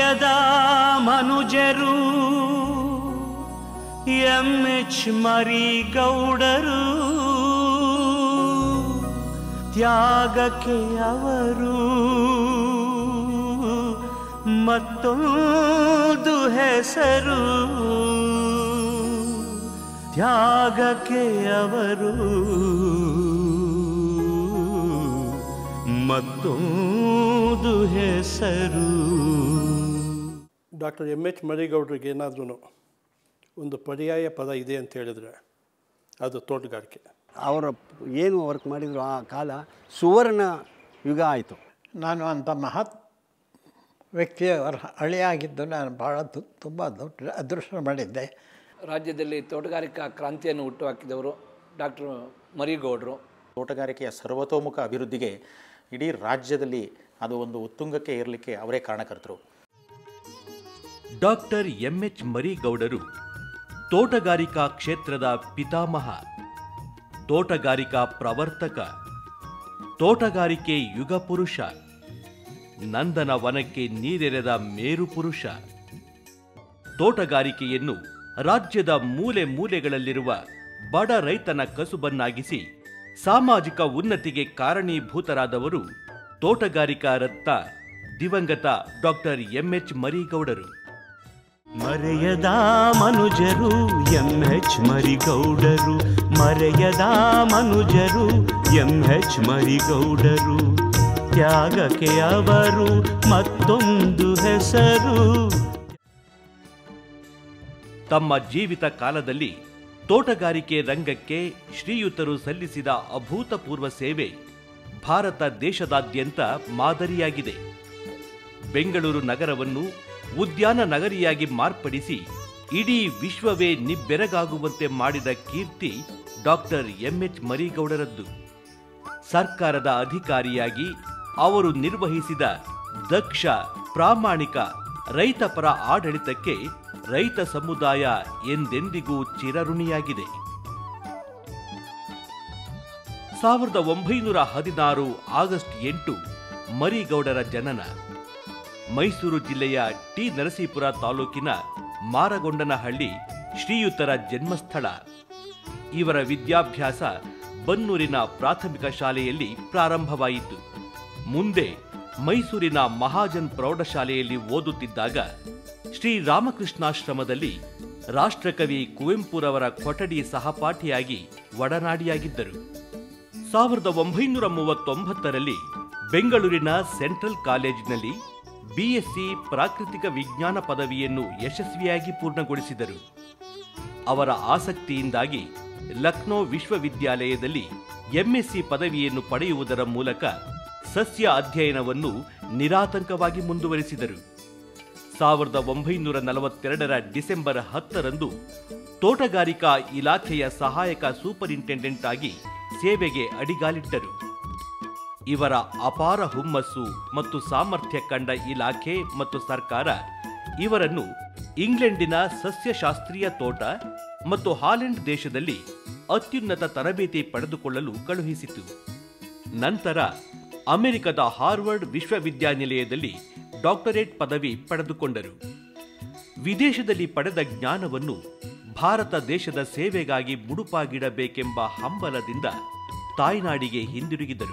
ಮರೆಯದ ಮನುಜರು M H ಮರಿಗೌಡರು ತ್ಯಾಗಕ್ಕೆ ಅವರು ಮತ್ತೊಂದು ಹೆಸರು ತ್ಯಾಗಕ್ಕೆ ಅವರು ಮತ್ತೊಂದು ಹೆಸರು ಡಾಕ್ಟರ್ ಎಮ್ ಎಚ್ ಮರಿಗೌಡರಿಗೆ ಏನಾದ್ರೂ ಒಂದು ಪರ್ಯಾಯ ಪದ ಇದೆ ಅಂತ ಹೇಳಿದ್ರೆ ಅದು ತೋಟಗಾರಿಕೆ ಅವರ ಏನು ವರ್ಕ್ ಮಾಡಿದ್ರು ಆ ಕಾಲ ಸುವರ್ಣ ಯುಗ ಆಯಿತು ನಾನು ಅಂಥ ಮಹತ್ ವ್ಯಕ್ತಿಯವರ ಹಳೆಯಾಗಿದ್ದು ನಾನು ಭಾಳ ತು ತುಂಬ ದೊಡ್ಡ ಅದೃಷ್ಟ ಮಾಡಿದ್ದೆ ರಾಜ್ಯದಲ್ಲಿ ತೋಟಗಾರಿಕಾ ಕ್ರಾಂತಿಯನ್ನು ಹುಟ್ಟುಹಾಕಿದವರು ಡಾಕ್ಟರ್ ಮರಿಗೌಡರು ತೋಟಗಾರಿಕೆಯ ಸರ್ವತೋಮುಖ ಅಭಿವೃದ್ಧಿಗೆ ಇಡೀ ರಾಜ್ಯದಲ್ಲಿ ಅದು ಒಂದು ಉತ್ತುಂಗಕ್ಕೆ ಏರಲಿಕ್ಕೆ ಅವರೇ ಕಾರಣಕರ್ತರು ಡಾಕ್ಟರ್ ಎಂಎಚ್ ಮರಿಗೌಡರು ತೋಟಗಾರಿಕಾ ಕ್ಷೇತ್ರದ ಪಿತಾಮಹ ತೋಟಗಾರಿಕಾ ಪ್ರವರ್ತಕ ತೋಟಗಾರಿಕೆ ಯುಗ ಪುರುಷ ನಂದನ ವನಕ್ಕೆ ನೀರೆರೆದ ಮೇರು ಪುರುಷ ತೋಟಗಾರಿಕೆಯನ್ನು ರಾಜ್ಯದ ಮೂಲೆ ಮೂಲೆಗಳಲ್ಲಿರುವ ಬಡ ರೈತನ ಕಸುಬನ್ನಾಗಿಸಿ ಸಾಮಾಜಿಕ ಉನ್ನತಿಗೆ ಕಾರಣೀಭೂತರಾದವರು ತೋಟಗಾರಿಕಾ ರತ್ನ ದಿವಂಗತ ಡಾಕ್ಟರ್ ಎಂಎಚ್ ಮರಿಗೌಡರು ಮರೆಯದ ಮನುಜರು ಎಂ ಎಚ್ ಮರಿಗೌಡರು ಮರೆಯದ ಮನುಜರು ಎಂ ಎಚ್ ಮರಿಗೌಡರು ತ್ಯಾಗಕ್ಕೆ ಅವರು ಮತ್ತೊಂದು ಹೆಸರು ತಮ್ಮ ಜೀವಿತ ಕಾಲದಲ್ಲಿ ತೋಟಗಾರಿಕೆ ರಂಗಕ್ಕೆ ಶ್ರೀಯುತರು ಸಲ್ಲಿಸಿದ ಅಭೂತಪೂರ್ವ ಸೇವೆ ಭಾರತ ದೇಶದಾದ್ಯಂತ ಮಾದರಿಯಾಗಿದೆ ಬೆಂಗಳೂರು ನಗರವನ್ನು ಉದ್ಯಾನ ನಗರಿಯಾಗಿ ಮಾರ್ಪಡಿಸಿ ಇಡೀ ವಿಶ್ವವೇ ನಿಬ್ಬೆರಗಾಗುವಂತೆ ಮಾಡಿದ ಕೀರ್ತಿ ಡಾಕ್ಟರ್ ಎಂಎಚ್ ಮರಿಗೌಡರದ್ದು ಸರ್ಕಾರದ ಅಧಿಕಾರಿಯಾಗಿ ಅವರು ನಿರ್ವಹಿಸಿದ ದಕ್ಷ ಪ್ರಾಮಾಣಿಕ ರೈತಪರ ಆಡಳಿತಕ್ಕೆ ರೈತ ಸಮುದಾಯ ಎಂದೆಂದಿಗೂ ಚಿರಋಣಿಯಾಗಿದೆ ಸಾವಿರದ ಒಂಬೈನೂರ ಹದಿನಾರು ಆಗಸ್ಟ್ ಎಂಟು ಮರಿಗೌಡರ ಜನನ ಮೈಸೂರು ಜಿಲ್ಲೆಯ ಟಿ ನರಸೀಪುರ ತಾಲೂಕಿನ ಮಾರಗೊಂಡನಹಳ್ಳಿ ಶ್ರೀಯುತರ ಜನ್ಮಸ್ಥಳ ಇವರ ವಿದ್ಯಾಭ್ಯಾಸ ಬನ್ನೂರಿನ ಪ್ರಾಥಮಿಕ ಶಾಲೆಯಲ್ಲಿ ಪ್ರಾರಂಭವಾಯಿತು ಮುಂದೆ ಮೈಸೂರಿನ ಮಹಾಜನ್ ಪ್ರೌಢಶಾಲೆಯಲ್ಲಿ ಓದುತ್ತಿದ್ದಾಗ ಶ್ರೀರಾಮಕೃಷ್ಣಾಶ್ರಮದಲ್ಲಿ ರಾಷ್ಟ್ರಕವಿ ಕುವೆಂಪುರವರ ಕೊಠಡಿ ಸಹಪಾಠಿಯಾಗಿ ಒಡನಾಡಿಯಾಗಿದ್ದರು ಸಾವಿರದ ಒಂಬೈನೂರ ಮೂವತ್ತೊಂಬತ್ತರಲ್ಲಿ ಬೆಂಗಳೂರಿನ ಸೆಂಟ್ರಲ್ ಕಾಲೇಜಿನಲ್ಲಿ ಬಿಎಸ್ಸಿ ಪ್ರಾಕೃತಿಕ ವಿಜ್ಞಾನ ಪದವಿಯನ್ನು ಯಶಸ್ವಿಯಾಗಿ ಪೂರ್ಣಗೊಳಿಸಿದರು ಅವರ ಆಸಕ್ತಿಯಿಂದಾಗಿ ಲಕ್ನೋ ವಿಶ್ವವಿದ್ಯಾಲಯದಲ್ಲಿ ಎಂಎಸ್ಸಿ ಪದವಿಯನ್ನು ಪಡೆಯುವುದರ ಮೂಲಕ ಸಸ್ಯ ಅಧ್ಯಯನವನ್ನು ನಿರಾತಂಕವಾಗಿ ಮುಂದುವರಿಸಿದರು ಸಾವಿರದ ಒಂಬೈನೂರ ನಲವತ್ತೆರಡರ ಡಿಸೆಂಬರ್ ಹತ್ತರಂದು ತೋಟಗಾರಿಕಾ ಇಲಾಖೆಯ ಸಹಾಯಕ ಸೂಪರಿಂಟೆಂಡೆಂಟ್ ಆಗಿ ಸೇವೆಗೆ ಅಡಿಗಾಲಿಟ್ಟರು ಇವರ ಅಪಾರ ಹುಮ್ಮಸ್ಸು ಮತ್ತು ಸಾಮರ್ಥ್ಯ ಕಂಡ ಇಲಾಖೆ ಮತ್ತು ಸರ್ಕಾರ ಇವರನ್ನು ಇಂಗ್ಲೆಂಡಿನ ಸಸ್ಯಶಾಸ್ತ್ರೀಯ ತೋಟ ಮತ್ತು ಹಾಲೆಂಡ್ ದೇಶದಲ್ಲಿ ಅತ್ಯುನ್ನತ ತರಬೇತಿ ಪಡೆದುಕೊಳ್ಳಲು ಕಳುಹಿಸಿತು ನಂತರ ಅಮೆರಿಕದ ಹಾರ್ವರ್ಡ್ ವಿಶ್ವವಿದ್ಯಾನಿಲಯದಲ್ಲಿ ಡಾಕ್ಟರೇಟ್ ಪದವಿ ಪಡೆದುಕೊಂಡರು ವಿದೇಶದಲ್ಲಿ ಪಡೆದ ಜ್ಞಾನವನ್ನು ಭಾರತ ದೇಶದ ಸೇವೆಗಾಗಿ ಮುಡುಪಾಗಿಡಬೇಕೆಂಬ ಹಂಬಲದಿಂದ ತಾಯ್ನಾಡಿಗೆ ಹಿಂದಿರುಗಿದರು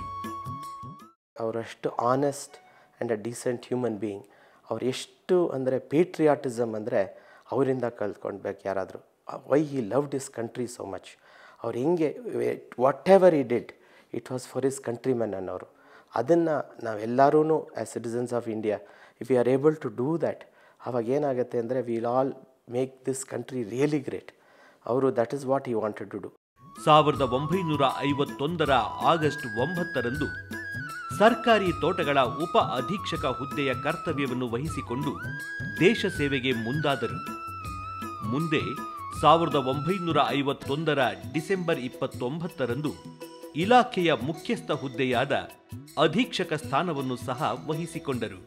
ಅವರಷ್ಟು honest and a decent human being ಅವ್ರು ಎಷ್ಟು ಅಂದರೆ ಪೇಟ್ರಿಯಾಟಿಸಮ್ ಅಂದರೆ ಅವರಿಂದ ಕಲ್ತ್ಕೊಳ್ಬೇಕು ಯಾರಾದರೂ why he loved his country so much ಅವ್ರು ಹೆಂಗೆ whatever he did it was for his countrymen ಅನ್ನೋರು ಅದನ್ನು ನಾವೆಲ್ಲರೂ as citizens of India if you are able to do that ಅವಾಗ ಏನಾಗುತ್ತೆ ಅಂದರೆ will all make this country really great ಅವರು that is what you wanted to do ಸಾವಿರದ ಒಂಬೈನೂರ ಐವತ್ತೊಂದರ August ಒಂಬತ್ತರಂದು ಸರ್ಕಾರಿ ತೋಟಗಳ ಉಪ ಅಧೀಕ್ಷಕ ಹುದ್ದೆಯ ಕರ್ತವ್ಯವನ್ನು ವಹಿಸಿಕೊಂಡು ದೇಶ ಸೇವೆಗೆ ಮುಂದಾದರು ಮುಂದೆ ಸಾವಿರದ ಒಂಬೈನೂರ ಐವತ್ತೊಂದರ ಡಿಸೆಂಬರ್ ಇಪ್ಪತ್ತೊಂಬತ್ತರಂದು ಇಲಾಖೆಯ ಮುಖ್ಯಸ್ಥ ಹುದ್ದೆಯಾದ ಅಧೀಕ್ಷಕ ಸ್ಥಾನವನ್ನು ಸಹ ವಹಿಸಿಕೊಂಡರು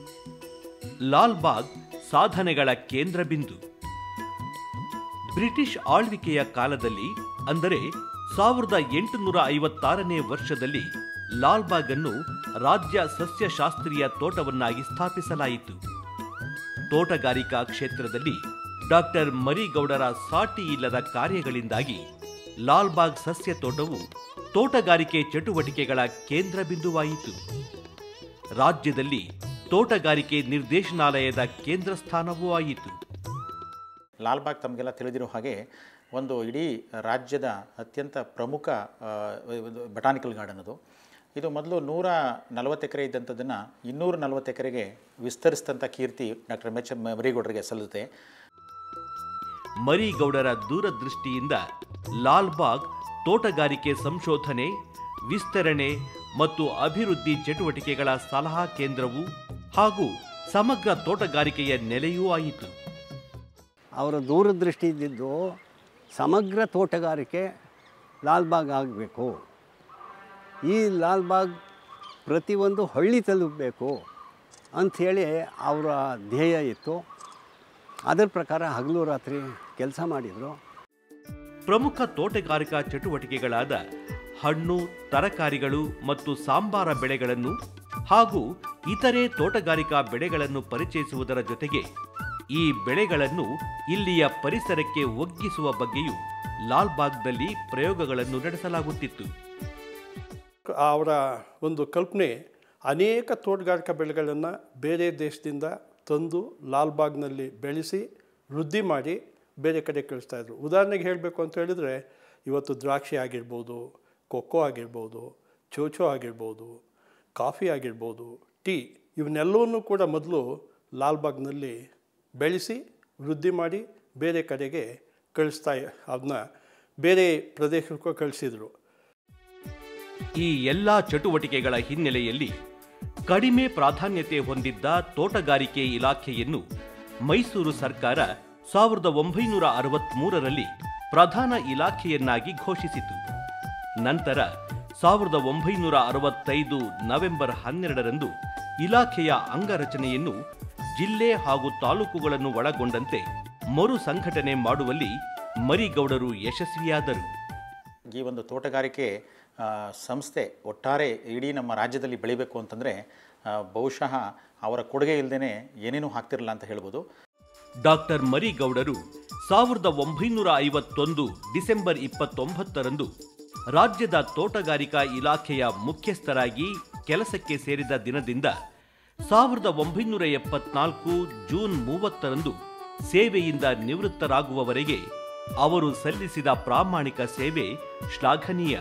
ಲಾಲ್ಬಾಗ್ ಸಾಧನೆಗಳ ಕೇಂದ್ರ ಬಿಂದು ಬ್ರಿಟಿಷ್ ಆಳ್ವಿಕೆಯ ಕಾಲದಲ್ಲಿ ಅಂದರೆ ಸಾವಿರದ ಎಂಟುನೂರ ಐವತ್ತಾರನೇ ವರ್ಷದಲ್ಲಿ ಲಾಲ್ಬಾಗ್ ಅನ್ನು ರಾಜ್ಯ ಸಸ್ಯಶಾಸ್ತ್ರೀಯ ತೋಟವನ್ನಾಗಿ ಸ್ಥಾಪಿಸಲಾಯಿತು ತೋಟಗಾರಿಕಾ ಕ್ಷೇತ್ರದಲ್ಲಿ ಡಾಕ್ಟರ್ ಮರಿಗೌಡರ ಸಾಟಿ ಇಲ್ಲದ ಕಾರ್ಯಗಳಿಂದಾಗಿ ಲಾಲ್ಬಾಗ್ ಸಸ್ಯ ತೋಟವು ತೋಟಗಾರಿಕೆ ಚಟುವಟಿಕೆಗಳ ಕೇಂದ್ರ ಬಿಂದುವಾಯಿತು ರಾಜ್ಯದಲ್ಲಿ ತೋಟಗಾರಿಕೆ ನಿರ್ದೇಶನಾಲಯದ ಕೇಂದ್ರ ಸ್ಥಾನವೂ ಆಯಿತು ಲಾಲ್ಬಾಗ್ ತಮಗೆಲ್ಲ ತಿಳಿದಿರೋ ಹಾಗೆ ಒಂದು ಇಡೀ ರಾಜ್ಯದ ಅತ್ಯಂತ ಪ್ರಮುಖ ಬಟಾನಿಕಲ್ ಗಾರ್ಡನ್ ಅದು ಇದು ಮೊದಲು ನೂರ ನಲವತ್ತು ಎಕರೆ ಇದ್ದಂಥದ್ದನ್ನು ಇನ್ನೂರ ನಲವತ್ತು ಎಕರೆಗೆ ವಿಸ್ತರಿಸಿದಂಥ ಕೀರ್ತಿ ಡಾಕ್ಟರ್ ಎಮ್ ಎಚ್ ಮರಿಗೌಡರಿಗೆ ಸಲ್ಲುತ್ತೆ ಮರಿಗೌಡರ ದೂರದೃಷ್ಟಿಯಿಂದ ಲಾಲ್ಬಾಗ್ ತೋಟಗಾರಿಕೆ ಸಂಶೋಧನೆ ವಿಸ್ತರಣೆ ಮತ್ತು ಅಭಿವೃದ್ಧಿ ಚಟುವಟಿಕೆಗಳ ಸಲಹಾ ಕೇಂದ್ರವು ಹಾಗೂ ಸಮಗ್ರ ತೋಟಗಾರಿಕೆಯ ನೆಲೆಯೂ ಆಯಿತು ಅವರ ದೂರದೃಷ್ಟಿ ಇದ್ದಿದ್ದು ಸಮಗ್ರ ತೋಟಗಾರಿಕೆ ಲಾಲ್ಬಾಗ್ ಆಗಬೇಕು ಈ ಲಾಲ್ಬಾಗ್ ಪ್ರತಿಯೊಂದು ಹಳ್ಳಿ ತಲುಪಬೇಕು ಅಂಥೇಳಿ ಅವರ ಧ್ಯೇಯ ಇತ್ತು ಅದರ ಪ್ರಕಾರ ಹಗಲು ರಾತ್ರಿ ಕೆಲಸ ಮಾಡಿದರು ಪ್ರಮುಖ ತೋಟಗಾರಿಕಾ ಚಟುವಟಿಕೆಗಳಾದ ಹಣ್ಣು ತರಕಾರಿಗಳು ಮತ್ತು ಸಾಂಬಾರ ಬೆಳೆಗಳನ್ನು ಹಾಗೂ ಇತರೆ ತೋಟಗಾರಿಕಾ ಬೆಳೆಗಳನ್ನು ಪರಿಚಯಿಸುವುದರ ಜೊತೆಗೆ ಈ ಬೆಳೆಗಳನ್ನು ಇಲ್ಲಿಯ ಪರಿಸರಕ್ಕೆ ಒಗ್ಗಿಸುವ ಬಗ್ಗೆಯೂ ಲಾಲ್ಬಾಗ್ನಲ್ಲಿ ಪ್ರಯೋಗಗಳನ್ನು ನಡೆಸಲಾಗುತ್ತಿತ್ತು ಅವರ ಒಂದು ಕಲ್ಪನೆ ಅನೇಕ ತೋಟಗಾರಿಕಾ ಬೆಳೆಗಳನ್ನು ಬೇರೆ ದೇಶದಿಂದ ತಂದು ಲಾಲ್ಬಾಗ್ನಲ್ಲಿ ಬೆಳೆಸಿ ವೃದ್ಧಿ ಮಾಡಿ ಬೇರೆ ಕಡೆ ಕಳಿಸ್ತಾಯಿದ್ರು ಉದಾಹರಣೆಗೆ ಹೇಳಬೇಕು ಅಂತ ಹೇಳಿದರೆ ಇವತ್ತು ದ್ರಾಕ್ಷಿ ಆಗಿರ್ಬೋದು ಕೊಕ್ಕೋ ಆಗಿರ್ಬೋದು ಚೋಚೋ ಆಗಿರ್ಬೋದು ಕಾಫಿ ಆಗಿರ್ಬೋದು ಟೀ ಇವನ್ನೆಲ್ಲವನ್ನೂ ಕೂಡ ಮೊದಲು ಲಾಲ್ಬಾಗ್ನಲ್ಲಿ ಬೆಳೆಸಿ ವೃದ್ಧಿ ಮಾಡಿ ಬೇರೆ ಕಡೆಗೆ ಕಳಿಸ್ತಾ ಅದನ್ನ ಬೇರೆ ಪ್ರದೇಶಕ್ಕೂ ಕಳಿಸಿದರು ಈ ಎಲ್ಲ ಚಟುವಟಿಕೆಗಳ ಹಿನ್ನೆಲೆಯಲ್ಲಿ ಕಡಿಮೆ ಪ್ರಾಧಾನ್ಯತೆ ಹೊಂದಿದ್ದ ತೋಟಗಾರಿಕೆ ಇಲಾಖೆಯನ್ನು ಮೈಸೂರು ಸರ್ಕಾರ ಸಾವಿರದ ಒಂಬೈನೂರ ಅರವತ್ಮೂರರಲ್ಲಿ ಪ್ರಧಾನ ಇಲಾಖೆಯನ್ನಾಗಿ ಘೋಷಿಸಿತು ನಂತರ ಸಾವಿರದ ಒಂಬೈನೂರ ಅರವತ್ತೈದು ನವೆಂಬರ್ ಹನ್ನೆರಡರಂದು ಇಲಾಖೆಯ ಅಂಗರಚನೆಯನ್ನು ಜಿಲ್ಲೆ ಹಾಗೂ ತಾಲೂಕುಗಳನ್ನು ಒಳಗೊಂಡಂತೆ ಮರು ಸಂಘಟನೆ ಮಾಡುವಲ್ಲಿ ಮರಿಗೌಡರು ಯಶಸ್ವಿಯಾದರು ಈ ಒಂದು ತೋಟಗಾರಿಕೆ ಆ, ಸಂಸ್ಥೆ ಒಟ್ಟಾರೆ ಇಡೀ ನಮ್ಮ ರಾಜ್ಯದಲ್ಲಿ ಬೆಳಿಬೇಕು ಅಂತಂದರೆ ಬಹುಶಃ ಅವರ ಕೊಡುಗೆ ಇಲ್ಲದೇ ಏನೇನೂ ಆಗ್ತಿರಲ್ಲ ಅಂತ ಹೇಳ್ಬೋದು ಡಾಕ್ಟರ್ ಮರಿಗೌಡರು ಸಾವಿರದ ಒಂಬೈನೂರ ಐವತ್ತೊಂದು ಡಿಸೆಂಬರ್ ಇಪ್ಪತ್ತೊಂಬತ್ತರಂದು ರಾಜ್ಯದ ತೋಟಗಾರಿಕಾ ಇಲಾಖೆಯ ಮುಖ್ಯಸ್ಥರಾಗಿ ಕೆಲಸಕ್ಕೆ ಸೇರಿದ ದಿನದಿಂದ ಸಾವಿರದ ಒಂಬೈನೂರ ಎಪ್ಪತ್ನಾಲ್ಕು ಜೂನ್ ಮೂವತ್ತರಂದು ಸೇವೆಯಿಂದ ನಿವೃತ್ತರಾಗುವವರೆಗೆ ಅವರು ಸಲ್ಲಿಸಿದ ಪ್ರಾಮಾಣಿಕ ಸೇವೆ ಶ್ಲಾಘನೀಯ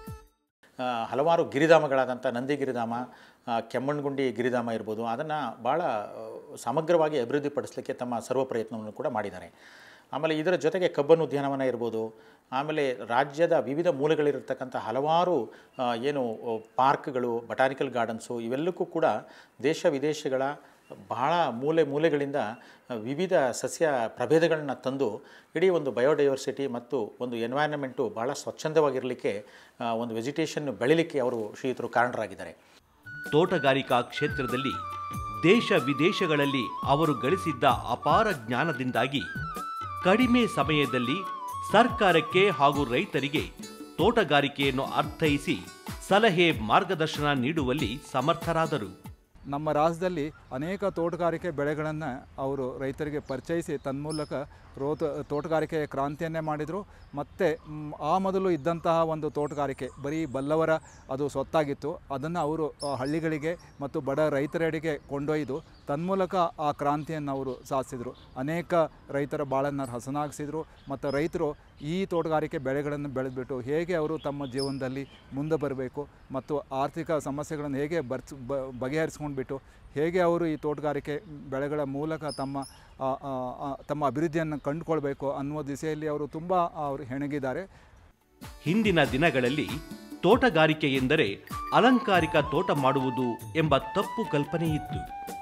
ಆ, ಹಲವಾರು ಗಿರಿಧಾಮಗಳಾದಂಥ ನಂದಿ ಗಿರಿಧಾಮ ಆ, ಕೆಮ್ಮಣ್ಣಗುಂಡಿ ಗಿರಿಧಾಮ ಇರ್ಬೋದು ಅದನ್ನು ಭಾಳ ಆ, ಸಮಗ್ರವಾಗಿ ಅಭಿವೃದ್ಧಿಪಡಿಸಲಿಕ್ಕೆ ತಮ್ಮ ಸರ್ವ ಪ್ರಯತ್ನವನ್ನು ಕೂಡ ಮಾಡಿದ್ದಾರೆ ಆಮೇಲೆ ಇದರ ಜೊತೆಗೆ ಕಬ್ಬನ್ ಉದ್ಯಾನವನ ಇರ್ಬೋದು ಆಮೇಲೆ ರಾಜ್ಯದ ವಿವಿಧ ಮೂಲೆಗಳಿರತಕ್ಕಂಥ ಹಲವಾರು ಆ, ಏನು ಆ, ಪಾರ್ಕ್ಗಳು ಬಟಾನಿಕಲ್ ಗಾರ್ಡನ್ಸು ಇವೆಲ್ಲಕ್ಕೂ ಕೂಡ ದೇಶ ವಿದೇಶಗಳ ಬಹಳ ಮೂಲೆ ಮೂಲೆಗಳಿಂದ ವಿವಿಧ ಸಸ್ಯ ಪ್ರಭೇದಗಳನ್ನ ತಂದು ಇಡೀ ಒಂದು ಬಯೋಡೈವರ್ಸಿಟಿ ಮತ್ತು ಒಂದು ಎನ್ವೈರನ್ಮೆಂಟು ಭಾಳ ಸ್ವಚ್ಛಂದವಾಗಿರಲಿಕ್ಕೆ ಆ, ಒಂದು ವೆಜಿಟೇಷನ್ ಬೆಳಿಲಿಕ್ಕೆ ಅವರು ಶ್ರೀಯುತರು ಕಾರಣರಾಗಿದ್ದಾರೆ ತೋಟಗಾರಿಕಾ ಕ್ಷೇತ್ರದಲ್ಲಿ ದೇಶ ವಿದೇಶಗಳಲ್ಲಿ ಅವರು ಗಳಿಸಿದ್ದ ಅಪಾರ ಜ್ಞಾನದಿಂದಾಗಿ ಕಡಿಮೆ ಸಮಯದಲ್ಲಿ ಸರ್ಕಾರಕ್ಕೆ ಹಾಗೂ ರೈತರಿಗೆ ತೋಟಗಾರಿಕೆಯನ್ನು ಅರ್ಥೈಸಿ ಸಲಹೆ ಮಾರ್ಗದರ್ಶನ ನೀಡುವಲ್ಲಿ ಸಮರ್ಥರಾದರು ನಮ್ಮ ರಾಜ್ಯದಲ್ಲಿ ಅನೇಕ ತೋಟಗಾರಿಕೆ ಬೆಳೆಗಳನ್ನು ಅವರು ರೈತರಿಗೆ ಪರಿಚಯಿಸಿ ತನ್ಮೂಲಕ ರೋತ ತೋಟಗಾರಿಕೆಯ ಕ್ರಾಂತಿಯನ್ನೇ ಮಾಡಿದರು ಮತ್ತು ಮ್, ಆ ಮೊದಲು ಇದ್ದಂತಹ ಒಂದು ತೋಟಗಾರಿಕೆ ಬರೀ ಬಲ್ಲವರ ಅದು ಸ್ವತ್ತಾಗಿತ್ತು ಅದನ್ನು ಅವರು ಆ, ಹಳ್ಳಿಗಳಿಗೆ ಮತ್ತು ಬಡ ರೈತರೆಡೆಗೆ ಕೊಂಡೊಯ್ದು ತನ್ಮೂಲಕ ಆ ಕ್ರಾಂತಿಯನ್ನು ಅವರು ಸಾಧಿಸಿದರು ಅನೇಕ ರೈತರ ಬಾಳನ್ನು ಹಸನಾಗಿಸಿದರು ಮತ್ತು ರೈತರು ಈ ತೋಟಗಾರಿಕೆ ಬೆಳೆಗಳನ್ನು ಬೆಳೆದ್ಬಿಟ್ಟು ಹೇಗೆ ಅವರು ತಮ್ಮ ಜೀವನದಲ್ಲಿ ಮುಂದೆ ಬರಬೇಕು ಮತ್ತು ಆರ್ಥಿಕ ಸಮಸ್ಯೆಗಳನ್ನು ಹೇಗೆ ಬರ್ಸ್ ಬ ಬಗೆಹರಿಸ್ಕೊಂಡ್ಬಿಟ್ಟು ಹೇಗೆ ಅವರು ಈ ತೋಟಗಾರಿಕೆ ಬೆಳೆಗಳ ಮೂಲಕ ತಮ್ಮ ಆ, ಆ, ಆ, ತಮ್ಮ ಅಭಿವೃದ್ಧಿಯನ್ನು ಕಂಡುಕೊಳ್ಬೇಕು ಅನ್ನುವ ದಿಸೆಯಲ್ಲಿ ಅವರು ತುಂಬ ಅವರು ಹೆಣಗಿದ್ದಾರೆ ಹಿಂದಿನ ದಿನಗಳಲ್ಲಿ ತೋಟಗಾರಿಕೆ ಎಂದರೆ ಅಲಂಕಾರಿಕ ತೋಟ ಮಾಡುವುದು ಎಂಬ ತಪ್ಪು ಕಲ್ಪನೆ ಇತ್ತು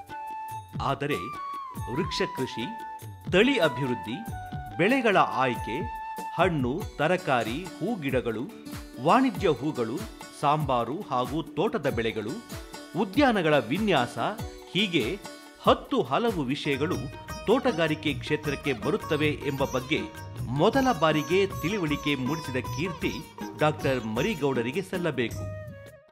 ಆದರೆ ವೃಕ್ಷ ಕೃಷಿ ತಳಿ ಅಭಿವೃದ್ಧಿ ಬೆಳೆಗಳ ಆಯ್ಕೆ ಹಣ್ಣು ತರಕಾರಿ ಹೂಗಿಡಗಳು ವಾಣಿಜ್ಯ ಹೂಗಳು ಸಾಂಬಾರು ಹಾಗೂ ತೋಟದ ಬೆಳೆಗಳು ಉದ್ಯಾನಗಳ ವಿನ್ಯಾಸ ಹೀಗೆ ಹತ್ತು ಹಲವು ವಿಷಯಗಳು ತೋಟಗಾರಿಕೆ ಕ್ಷೇತ್ರಕ್ಕೆ ಬರುತ್ತವೆ ಎಂಬ ಬಗ್ಗೆ ಮೊದಲ ಬಾರಿಗೆ ತಿಳಿವಳಿಕೆ ಮೂಡಿಸಿದ ಕೀರ್ತಿ ಡಾಕ್ಟರ್ ಮರಿಗೌಡರಿಗೆ ಸಲ್ಲಬೇಕು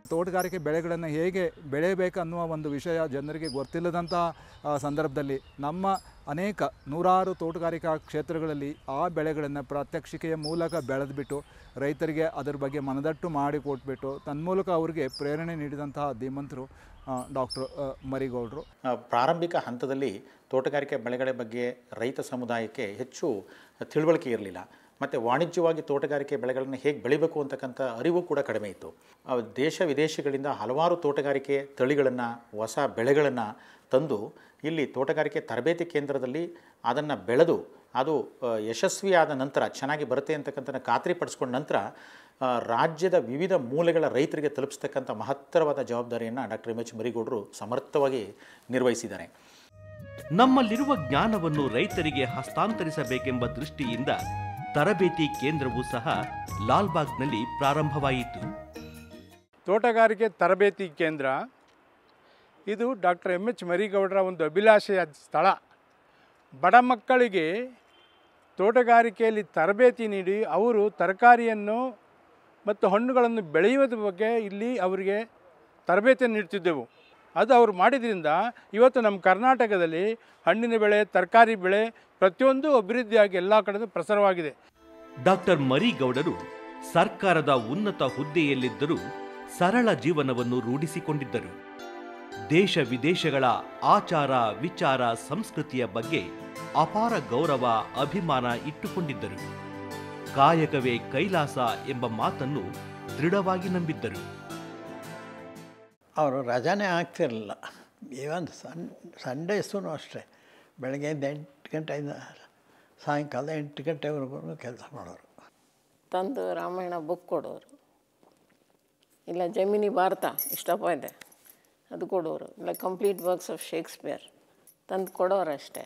ತೋಟಗಾರಿಕೆ ಬೆಳೆಗಳನ್ನು ಹೇಗೆ ಬೆಳೆಯಬೇಕು ಅನ್ನುವ ಒಂದು ವಿಷಯ ಜನರಿಗೆ ಗೊತ್ತಿಲ್ಲದಂತಹ ಆ, ಸಂದರ್ಭದಲ್ಲಿ ನಮ್ಮ ಅನೇಕ ನೂರಾರು ತೋಟಗಾರಿಕಾ ಕ್ಷೇತ್ರಗಳಲ್ಲಿ ಆ ಬೆಳೆಗಳನ್ನು ಪ್ರಾತ್ಯಕ್ಷಿಕೆಯ ಮೂಲಕ ಬೆಳೆದ್ಬಿಟ್ಟು ರೈತರಿಗೆ ಅದರ ಬಗ್ಗೆ ಮನದಟ್ಟು ಮಾಡಿಕೊಟ್ಬಿಟ್ಟು ತನ್ಮೂಲಕ ಅವರಿಗೆ ಪ್ರೇರಣೆ ನೀಡಿದಂತಹ ಧೀಮಂತರು ಡಾಕ್ಟರ್ ಮರಿಗೌಡರು ಆ, ಪ್ರಾರಂಭಿಕ ಹಂತದಲ್ಲಿ ತೋಟಗಾರಿಕೆ ಬೆಳೆಗಳ ಬಗ್ಗೆ ರೈತ ಸಮುದಾಯಕ್ಕೆ ಹೆಚ್ಚು ತಿಳುವಳಿಕೆ ಇರಲಿಲ್ಲ ಮತ್ತು ವಾಣಿಜ್ಯವಾಗಿ ತೋಟಗಾರಿಕೆ ಬೆಳೆಗಳನ್ನು ಹೇಗೆ ಬೆಳಿಬೇಕು ಅಂತಕ್ಕಂಥ ಅರಿವು ಕೂಡ ಕಡಿಮೆ ಇತ್ತು ಆ, ದೇಶ ವಿದೇಶಗಳಿಂದ ಹಲವಾರು ತೋಟಗಾರಿಕೆ ತಳಿಗಳನ್ನು ಹೊಸ ಬೆಳೆಗಳನ್ನು ತಂದು ಇಲ್ಲಿ ತೋಟಗಾರಿಕೆ ತರಬೇತಿ ಕೇಂದ್ರದಲ್ಲಿ ಅದನ್ನು ಬೆಳೆದು ಅದು ಆ, ಯಶಸ್ವಿಯಾದ ನಂತರ ಚೆನ್ನಾಗಿ ಬರುತ್ತೆ ಅಂತಕ್ಕಂಥ ಖಾತ್ರಿ ಪಡಿಸ್ಕೊಂಡ ನಂತರ ಆ, ರಾಜ್ಯದ ವಿವಿಧ ಮೂಲೆಗಳ ರೈತರಿಗೆ ತಲುಪಿಸ್ತಕ್ಕಂಥ ಮಹತ್ತರವಾದ ಜವಾಬ್ದಾರಿಯನ್ನು ಡಾಕ್ಟರ್ ಎಮ್ ಎಚ್ ಮರಿಗೌಡರು ಸಮರ್ಥವಾಗಿ ನಿರ್ವಹಿಸಿದ್ದಾರೆ ನಮ್ಮಲ್ಲಿರುವ ಜ್ಞಾನವನ್ನು ರೈತರಿಗೆ ಹಸ್ತಾಂತರಿಸಬೇಕೆಂಬ ದೃಷ್ಟಿಯಿಂದ ತರಬೇತಿ ಕೇಂದ್ರವೂ ಸಹ ಲಾಲ್ಬಾಗ್ನಲ್ಲಿ ಪ್ರಾರಂಭವಾಯಿತು ತೋಟಗಾರಿಕೆ ತರಬೇತಿ ಕೇಂದ್ರ ಇದು ಡಾಕ್ಟರ್ ಎಮ್ ಎಚ್ ಮರಿಗೌಡರ ಒಂದು ಅಭಿಲಾಷೆಯ ಸ್ಥಳ ಬಡ ಮಕ್ಕಳಿಗೆ ತೋಟಗಾರಿಕೆಯಲ್ಲಿ ತರಬೇತಿ ನೀಡಿ ಅವರು ತರಕಾರಿಯನ್ನು ಮತ್ತು ಹಣ್ಣುಗಳನ್ನು ಬೆಳೆಯುವುದ್ರ ಬಗ್ಗೆ ಇಲ್ಲಿ ಅವರಿಗೆ ತರಬೇತಿಯನ್ನು ನೀಡ್ತಿದ್ದೆವು ಅದು ಅವರು ಮಾಡಿದ್ರಿಂದ ಇವತ್ತು ನಮ್ಮ ಕರ್ನಾಟಕದಲ್ಲಿ ಹಣ್ಣಿನ ಬೆಳೆ ತರಕಾರಿ ಬೆಳೆ ಪ್ರತಿಯೊಂದು ಅಭಿವೃದ್ಧಿಯಾಗಿ ಎಲ್ಲ ಕಡೆ ಪ್ರಸಾರವಾಗಿದೆ ಡಾಕ್ಟರ್ ಮರಿಗೌಡರು ಸರ್ಕಾರದ ಉನ್ನತ ಹುದ್ದೆಯಲ್ಲಿದ್ದರೂ ಸರಳ ಜೀವನವನ್ನು ರೂಢಿಸಿಕೊಂಡಿದ್ದರು ದೇಶ ವಿದೇಶಗಳ ಆಚಾರ ವಿಚಾರ ಸಂಸ್ಕೃತಿಯ ಬಗ್ಗೆ ಅಪಾರ ಗೌರವ ಅಭಿಮಾನ ಇಟ್ಟುಕೊಂಡಿದ್ದರು ಕಾಯಕವೇ ಕೈಲಾಸ ಎಂಬ ಮಾತನ್ನು ದೃಢವಾಗಿ ನಂಬಿದ್ದರು ಅವರು ರಜಾನೇ ಆಗ್ತಿರಲಿಲ್ಲ ಈವನ್ ಸನ್ ಸಂಡೇಸೂ ಅಷ್ಟೇ ಬೆಳಗ್ಗೆಯಿಂದ ಎಂಟು ಗಂಟೆಯಿಂದ ಸಾಯಂಕಾಲ ಎಂಟು ಗಂಟೆವರೆಗೂ ಕೆಲಸ ಮಾಡೋರು ತಂದು ರಾಮಾಯಣ ಬುಕ್ ಕೊಡೋರು ಇಲ್ಲ ಜಮಿನಿ ಭಾರತ ಇಷ್ಟಪ್ಪ ಇದೆ ಅದು ಕೊಡೋರು ಇಲ್ಲ ಕಂಪ್ಲೀಟ್ ವರ್ಕ್ಸ್ ಆಫ್ ಶೇಕ್ಸ್ಪಿಯರ್ ತಂದು ಕೊಡೋರು ಅಷ್ಟೇ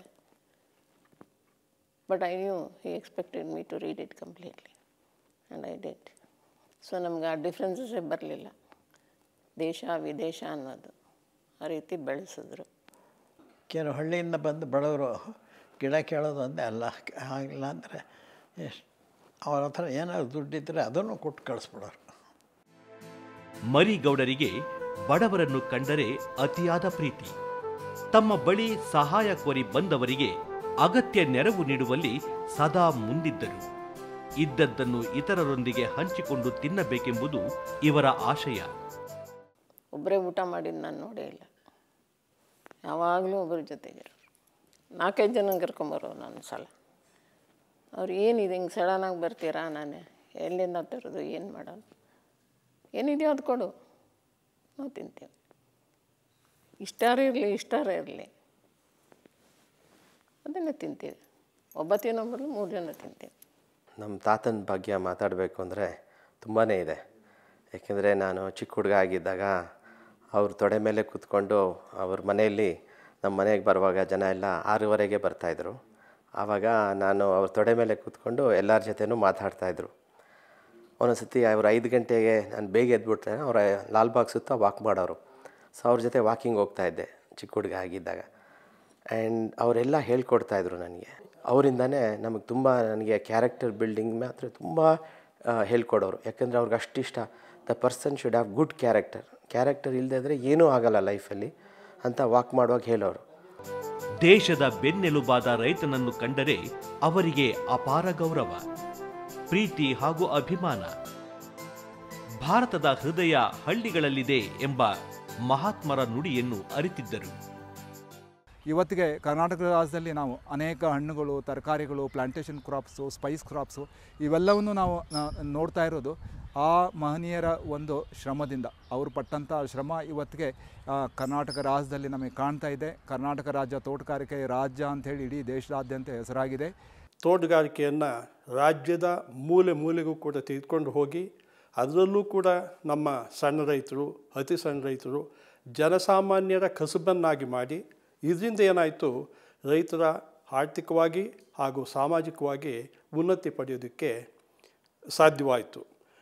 but I knew he expected me to read it completely and I did so ನಮ್ಗೆ ಆ ಡಿಫ್ರೆನ್ಸಸ್ಸೇ ಬರಲಿಲ್ಲ ದೇಶ ವಿದೇಶ ಅನ್ನೋದು ಆ ರೀತಿ ಬೆಳೆಸಿದ್ರು ಕೆಲವು ಹಳ್ಳಿಯಿಂದ ಬಂದು ಬಡವರು ಗಿಡ ಕೇಳೋದು ಒಂದೇ ಅಲ್ಲ ಆಗಿಲ್ಲ ಅಂದರೆ ಎಷ್ಟು ಅವ್ರ ಹತ್ರ ಏನಾದ್ರು ದುಡ್ಡಿದ್ದರೆ ಅದನ್ನು ಕೊಟ್ಟು ಕಳಿಸ್ಬಿಡೋರು ಮರಿಗೌಡರಿಗೆ ಬಡವರನ್ನು ಕಂಡರೆ ಅತಿಯಾದ ಪ್ರೀತಿ ತಮ್ಮ ಬಳಿ ಸಹಾಯ ಕೋರಿ ಬಂದವರಿಗೆ ಅಗತ್ಯ ನೆರವು ನೀಡುವಲ್ಲಿ ಸದಾ ಮುಂದಿದ್ದರು ಇದ್ದದ್ದನ್ನು ಇತರರೊಂದಿಗೆ ಹಂಚಿಕೊಂಡು ತಿನ್ನಬೇಕೆಂಬುದು ಇವರ ಆಶಯ ಒಬ್ಬರೇ ಊಟ ಮಾಡಿದ್ದು ನಾನು ನೋಡೇ ಇಲ್ಲ ಯಾವಾಗಲೂ ಒಬ್ಬರ ಜೊತೆಗಿರೋರು ನಾಲ್ಕೈದು ಜನ ಕರ್ಕೊಂಬರೋರು ನಾನು ಸಲ ಅವ್ರು ಏನಿದೆ ಹಿಂಗೆ ಸಡನ್ನಾಗಿ ಬರ್ತೀರಾ ನಾನು ಎಲ್ಲಿಂದ ತರೋದು ಏನು ಮಾಡೋದು ಏನಿದೆಯೋ ಅದು ಕೊಡು ನಾವು ತಿಂತೀವಿ ಇಷ್ಟಾರ ಇರಲಿ ಇಷ್ಟಾರ ಇರಲಿ ಅದನ್ನೇ ತಿಂತೀವಿ ಒಬ್ಬ ತಿನ್ನೊಬ್ಬರು ಮೂರು ಜನ ತಿಂತೀವಿ ನಮ್ಮ ತಾತನ ಭಾಗ್ಯ ಮಾತಾಡಬೇಕು ಅಂದರೆ ತುಂಬಾ ಇದೆ ಏಕೆಂದರೆ ನಾನು ಚಿಕ್ಕ ಹುಡುಗ ಆಗಿದ್ದಾಗ ಅವ್ರ ತೊಡೆ ಮೇಲೆ ಕೂತ್ಕೊಂಡು ಅವ್ರ ಮನೆಯಲ್ಲಿ ನಮ್ಮ ಮನೆಗೆ ಬರುವಾಗ ಜನ ಎಲ್ಲ ಆರೂವರೆಗೆ ಬರ್ತಾಯಿದ್ರು ಆವಾಗ ನಾನು ಅವ್ರ ತೊಡೆ ಮೇಲೆ ಕೂತ್ಕೊಂಡು ಎಲ್ಲರ ಜೊತೆನೂ ಮಾತಾಡ್ತಾಯಿದ್ರು ಒಂದೊಂದು ಸತಿ ಅವ್ರು ಐದು ಗಂಟೆಗೆ ನಾನು ಬೇಗ ಎದ್ಬಿಟ್ರೆ ಅವ್ರ ಲಾಲ್ಬಾಗ್ ಸುತ್ತ ವಾಕ್ ಮಾಡೋರು ಸೊ ಅವ್ರ ಜೊತೆ ವಾಕಿಂಗ್ ಹೋಗ್ತಾಯಿದ್ದೆ ಚಿಕ್ಕ ಹುಡುಗ ಆಗಿದ್ದಾಗ ಆ್ಯಂಡ್ ಅವರೆಲ್ಲ ಹೇಳ್ಕೊಡ್ತಾಯಿದ್ರು ನನಗೆ ಅವರಿಂದನೇ ನಮಗೆ ತುಂಬ ನನಗೆ ಕ್ಯಾರೆಕ್ಟರ್ ಬಿಲ್ಡಿಂಗ್ ಮಾತ್ರ ತುಂಬ ಹೇಳ್ಕೊಡೋರು ಯಾಕಂದರೆ ಅವ್ರಿಗೆ ಅಷ್ಟಿಷ್ಟ the person should have good character character ಇಲ್ಲದೆ ಇದ್ದರೆ ಏನೂ ಆಗಲ್ಲ ಲೈಫಲ್ಲಿ ಅಂತ ವಾಕ್ ಮಾಡುವಾಗ ಹೇಳೋರು ದೇಶದ ಬೆನ್ನೆಲುಬಾದ ರೈತನನ್ನು ಕಂಡರೆ ಅವರಿಗೆ ಅಪಾರ ಗೌರವ ಪ್ರೀತಿ ಹಾಗೂ ಅಭಿಮಾನ ಭಾರತದ ಹೃದಯ ಹಳ್ಳಿಗಳಲ್ಲಿದೆ ಎಂಬ ಮಹಾತ್ಮರ ನುಡಿಯನ್ನು ಅರಿತಿದ್ದರು ಇವತ್ತಿಗೆ ಕರ್ನಾಟಕ ರಾಜ್ಯದಲ್ಲಿ ನಾವು ಅನೇಕ ಹಣ್ಣುಗಳು ತರಕಾರಿಗಳು ಪ್ಲಾಂಟೇಶನ್ ಕ್ರಾಪ್ಸು ಸ್ಪೈಸ್ ಕ್ರಾಪ್ಸು ಇವೆಲ್ಲವನ್ನು ನಾವು ನ- ನೋಡ್ತಾ ಇರೋದು ಆ ಮಹನೀಯರ ಒಂದು ಶ್ರಮದಿಂದ ಅವರು ಪಟ್ಟಂಥ ಶ್ರಮ ಇವತ್ತಿಗೆ ಆ, ಕರ್ನಾಟಕ ರಾಜ್ಯದಲ್ಲಿ ನಮಗೆ ಕಾಣ್ತಾ ಇದೆ ಕರ್ನಾಟಕ ರಾಜ್ಯ ತೋಟಗಾರಿಕೆ ರಾಜ್ಯ ಅಂಥೇಳಿ ಇಡೀ ದೇಶದಾದ್ಯಂತ ಹೆಸರಾಗಿದೆ ತೋಟಗಾರಿಕೆಯನ್ನು ರಾಜ್ಯದ ಮೂಲೆ ಮೂಲೆಗೂ ಕೂಡ ತೆಗೆದುಕೊಂಡು ಹೋಗಿ ಅದರಲ್ಲೂ ಕೂಡ ನಮ್ಮ ಸಣ್ಣ ರೈತರು ಅತಿ ಸಣ್ಣ ರೈತರು ಜನಸಾಮಾನ್ಯರ ಕಸುಬನ್ನಾಗಿ ಮಾಡಿ ಇದರಿಂದ ಏನಾಯಿತು ರೈತರ ಆರ್ಥಿಕವಾಗಿ ಹಾಗೂ ಸಾಮಾಜಿಕವಾಗಿ ಉನ್ನತಿ ಪಡೆಯೋದಕ್ಕೆ ಸಾಧ್ಯವಾಯಿತು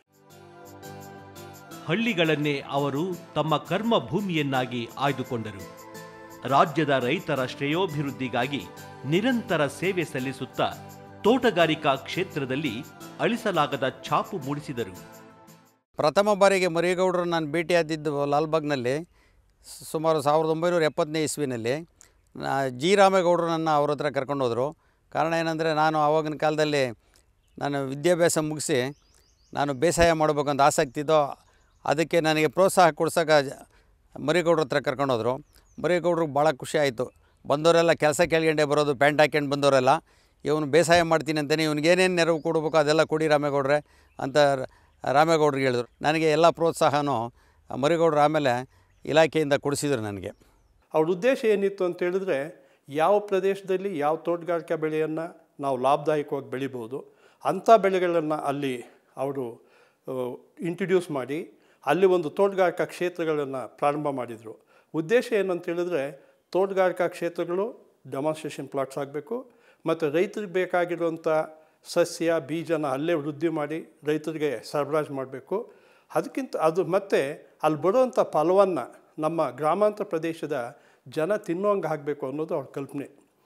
ಹಳ್ಳಿಗಳನ್ನೇ ಅವರು ತಮ್ಮ ಕರ್ಮ ಭೂಮಿಯನ್ನಾಗಿ ಆಯ್ದುಕೊಂಡರು ರಾಜ್ಯದ ರೈತರ ಶ್ರೇಯೋಭಿವೃದ್ಧಿಗಾಗಿ ನಿರಂತರ ಸೇವೆ ಸಲ್ಲಿಸುತ್ತಾ ತೋಟಗಾರಿಕಾ ಕ್ಷೇತ್ರದಲ್ಲಿ ಅಳಿಸಲಾಗದ ಛಾಪು ಮೂಡಿಸಿದರು ಪ್ರಥಮ ಬಾರಿಗೆ ಮರಿಗೌಡರು ನಾನು ಭೇಟಿಯಾದಿದ್ದು ಲಾಲ್ಬಾಗ್ನಲ್ಲಿ ಸ್- ಸುಮಾರು ಸಾವಿರದ ಒಂಬೈನೂರ ಎಪ್ಪತ್ತನೇ ಇಸ್ವಿನಲ್ಲಿ ನಾ- ಜಿ ರಾಮೇಗೌಡರು ನನ್ನ ಅವ್ರ ಹತ್ರ ಕರ್ಕೊಂಡು ಹೋದರು ಕಾರಣ ಏನಂದರೆ ನಾನು ಆವಾಗಿನ ಕಾಲದಲ್ಲಿ ನಾನು ವಿದ್ಯಾಭ್ಯಾಸ ಮುಗಿಸಿ ನಾನು ಬೇಸಾಯ ಮಾಡಬೇಕಂತ ಆಸಕ್ತಿ ಇದ್ದೋ ಅದಕ್ಕೆ ನನಗೆ ಪ್ರೋತ್ಸಾಹ ಕೊಡ್ಸೋಕೆ ಮರಿಗೌಡ್ರ ಹತ್ರ ಕರ್ಕೊಂಡು ಹೋದರು ಮರಿಗೌಡ್ರಿಗೆ ಭಾಳ ಖುಷಿ ಆಯಿತು ಬಂದವರೆಲ್ಲ ಕೆಲಸ ಕೇಳ್ಕೊಂಡೆ ಬರೋದು ಪ್ಯಾಂಟ್ ಹಾಕ್ಯಂಡು ಬಂದವರೆಲ್ಲ ಇವನು ಬೇಸಾಯ ಮಾಡ್ತೀನಿ ಅಂತಾನೆ ಇವ್ನಿಗೆ ಏನೇನು ನೆರವು ಕೊಡಬೇಕು ಅದೆಲ್ಲ ಕೊಡಿ ರಾಮೇಗೌಡ್ರೆ ಅಂತ ರ- ರಾಮೇಗೌಡ್ರಿಗೆ ಹೇಳಿದ್ರು ನನಗೆ ಎಲ್ಲ ಪ್ರೋತ್ಸಾಹನೂ ಮರಿಗೌಡ್ರು ಆಮೇಲೆ ಇಲಾಖೆಯಿಂದ ಕೊಡಿಸಿದ್ರು ನನಗೆ ಅವ್ರ ಉದ್ದೇಶ ಏನಿತ್ತು ಅಂತ ಹೇಳಿದ್ರೆ ಯಾವ ಪ್ರದೇಶದಲ್ಲಿ ಯಾವ ತೋಟಗಾರಿಕಾ ಬೆಳೆಯನ್ನು ನಾವು ಲಾಭದಾಯಕವಾಗಿ ಬೆಳಿಬೋದು ಅಂಥ ಬೆಳೆಗಳನ್ನು ಅಲ್ಲಿ ಅವರು ಇಂಟ್ರಡ್ಯೂಸ್ ಮಾಡಿ ಅಲ್ಲಿ ಒಂದು ತೋಟಗಾರಿಕಾ ಕ್ಷೇತ್ರಗಳನ್ನು ಪ್ರಾರಂಭ ಮಾಡಿದರು ಉದ್ದೇಶ ಏನು ಅಂತ ಹೇಳಿದ್ರೆ ತೋಟಗಾರಿಕಾ ಕ್ಷೇತ್ರಗಳು ಡೆಮಾನ್ಸ್ಟ್ರೇಷನ್ ಪ್ಲಾಟ್ಸ್ ಆಗಬೇಕು ಮತ್ತು ರೈತರಿಗೆ ಬೇಕಾಗಿರುವಂಥ ಸಸ್ಯ ಬೀಜನ ಅಲ್ಲೇ ವೃದ್ಧಿ ಮಾಡಿ ರೈತರಿಗೆ ಸರಬರಾಜು ಮಾಡಬೇಕು ಅದಕ್ಕಿಂತ ಅದು ಮತ್ತು ಅಲ್ಲಿ ಬರುವಂಥ ಫಲವನ್ನು ನಮ್ಮ ಗ್ರಾಮಾಂತರ ಪ್ರದೇಶದ ಜನ ತಿನ್ನೋಂಗೆ ಆಗಬೇಕು ಅನ್ನೋದು ಅವ್ರ ಕಲ್ಪನೆ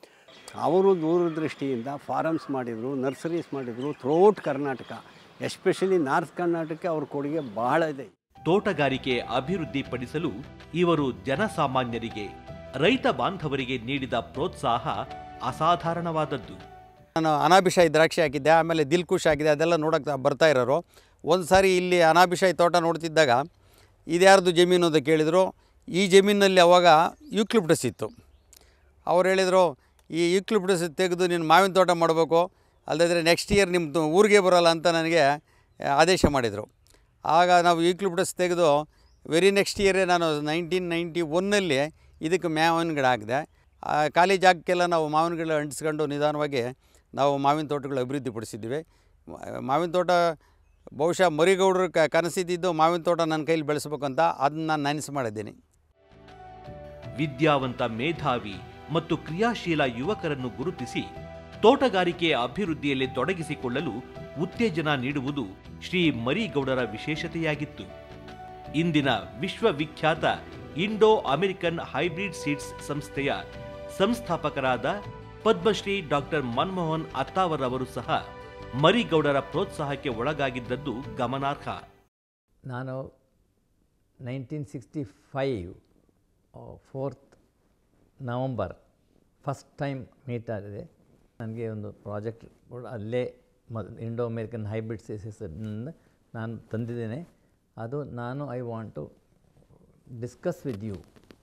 ಅವರು ದೂರದೃಷ್ಟಿಯಿಂದ ಫಾರಮ್ಸ್ ಮಾಡಿದರು ನರ್ಸರೀಸ್ ಮಾಡಿದರು ಥ್ರೋಟ್ ಕರ್ನಾಟಕ ಎಸ್ಪೆಷಲಿ ನಾರ್ತ್ ಕರ್ನಾಟಕಕ್ಕೆ ಅವ್ರ ಕೊಡುಗೆ ಬಹಳ ಇದೆ ತೋಟಗಾರಿಕೆ ಅಭಿವೃದ್ಧಿಪಡಿಸಲು ಇವರು ಜನಸಾಮಾನ್ಯರಿಗೆ ರೈತ ಬಾಂಧವರಿಗೆ ನೀಡಿದ ಪ್ರೋತ್ಸಾಹ ಅಸಾಧಾರಣವಾದದ್ದು ನಾನು ಅನಾಬಿಷಾಯಿ ದ್ರಾಕ್ಷಿ ಹಾಕಿದ್ದೆ ಆಮೇಲೆ ದಿಲ್ಕುಶ್ ಹಾಕಿದೆ ಅದೆಲ್ಲ ನೋಡೋಕೆ ಬರ್ತಾ ಇರೋರು ಒಂದು ಸಾರಿ ಇಲ್ಲಿ ಅನಾಬಿಷಾಯಿ ತೋಟ ನೋಡ್ತಿದ್ದಾಗ ಇದ್ಯಾರ್ದು ಜಮೀನು ಅಂತ ಕೇಳಿದರು ಈ ಜಮೀನಲ್ಲಿ ಅವಾಗ ಯೂಕ್ಲಿಪ್ಟಸ್ ಇತ್ತು ಅವ್ರು ಹೇಳಿದರು ಈ ಯೂಕ್ಲಿಪ್ಟಸ್ ತೆಗೆದು ನೀನು ಮಾವಿನ ತೋಟ ಮಾಡಬೇಕು ಅಲ್ಲದಿದ್ದರೆ ನೆಕ್ಸ್ಟ್ ಇಯರ್ ನಿಮ್ಮ ಊರಿಗೆ ಬರೋಲ್ಲ ಅಂತ ನನಗೆ ಆದೇಶ ಮಾಡಿದರು ಆಗ ನಾವು ಯೂಕ್ಲಿಪ್ಟಸ್ ತೆಗೆದು ವೆರಿ ನೆಕ್ಸ್ಟ್ ಇಯರೇ ನಾನು ನೈನ್ಟೀನ್ ನೈಂಟಿ ಒನ್ನಲ್ಲಿ ಇದಕ್ಕೆ ಮಾವಿನ ಗಿಡ ಹಾಕಿದೆ ಆ ಖಾಲಿ ಜಾಗಕ್ಕೆಲ್ಲ ನಾವು ಮಾವಿನ ಗಿಡ ಅಂಟಿಸ್ಕೊಂಡು ನಿಧಾನವಾಗಿ ನಾವು ಮಾವಿನ ತೋಟಗಳು ಅಭಿವೃದ್ಧಿಪಡಿಸಿದ್ದೀವಿ ಮ- ಮಾವಿನ ತೋಟ ಬಹುಶಃ ಮರಿಗೌಡರು ಕ ಕನಸಿದ್ದು ಮಾವಿನ ತೋಟ ನನ್ನ ಕೈಲಿ ಬೆಳೆಸ್ಬೇಕಂತ ಅದನ್ನ ನಾನು ನನಸು ಮಾಡಿದ್ದೀನಿ ವಿದ್ಯಾವಂತ ಮೇಧಾವಿ ಮತ್ತು ಕ್ರಿಯಾಶೀಲ ಯುವಕರನ್ನು ಗುರುತಿಸಿ ತೋಟಗಾರಿಕೆ ಅಭಿವೃದ್ಧಿಯಲ್ಲಿ ತೊಡಗಿಸಿಕೊಳ್ಳಲು ಉತ್ತೇಜನ ನೀಡುವುದು ಶ್ರೀ ಮರಿಗೌಡರ ವಿಶೇಷತೆಯಾಗಿತ್ತು ಇಂದಿನ ವಿಶ್ವವಿಖ್ಯಾತ ಇಂಡೋ ಅಮೆರಿಕನ್ ಹೈಬ್ರಿಡ್ ಸೀಡ್ಸ್ ಸಂಸ್ಥೆಯ ಸಂಸ್ಥಾಪಕರಾದ ಪದ್ಮಶ್ರೀ ಡಾಕ್ಟರ್ ಮನಮೋಹನ್ ಅತ್ತಾವರ್ ಅವರು ಸಹ ಮರಿಗೌಡರ ಪ್ರೋತ್ಸಾಹಕ್ಕೆ ಒಳಗಾಗಿದ್ದದ್ದು ಗಮನಾರ್ಹ ನಾನು nineteen sixty five fourth November first time meet ಆಗಿದೆ ನನಗೆ ಒಂದು ಪ್ರಾಜೆಕ್ಟ್ ಅಲ್ಲೇ ಮ ಇಂಡೋ ಅಮೇರಿಕನ್ ಹೈಬ್ರಿಡ್ ಸೀಸಸ್ ನಾನು ತಂದಿದ್ದೇನೆ ಅದು ನಾನು I want to discuss with you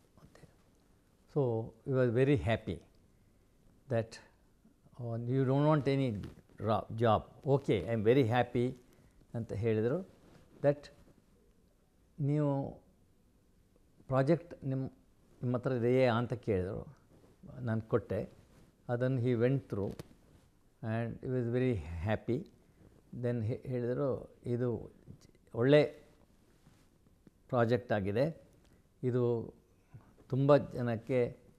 so you are very happy that uh, you don't want any ro- job. Okay, I am very happy ಅಂತ ಹೇಳಿದರು ದಟ್ ನೀವು ಪ್ರಾಜೆಕ್ಟ್ ನಿಮ್ಮ ನಿಮ್ಮ ಹತ್ರ ಇದೆಯೇ ಅಂತ ಕೇಳಿದರು ನಾನು ಕೊಟ್ಟೆ ಅದನ್ನು he went through and he was very happy then ಹೇಳಿದರು ಇದು ಒಳ್ಳೆ ಪ್ರಾಜೆಕ್ಟ್ ಆಗಿದೆ ಇದು ತುಂಬ ಜನಕ್ಕೆ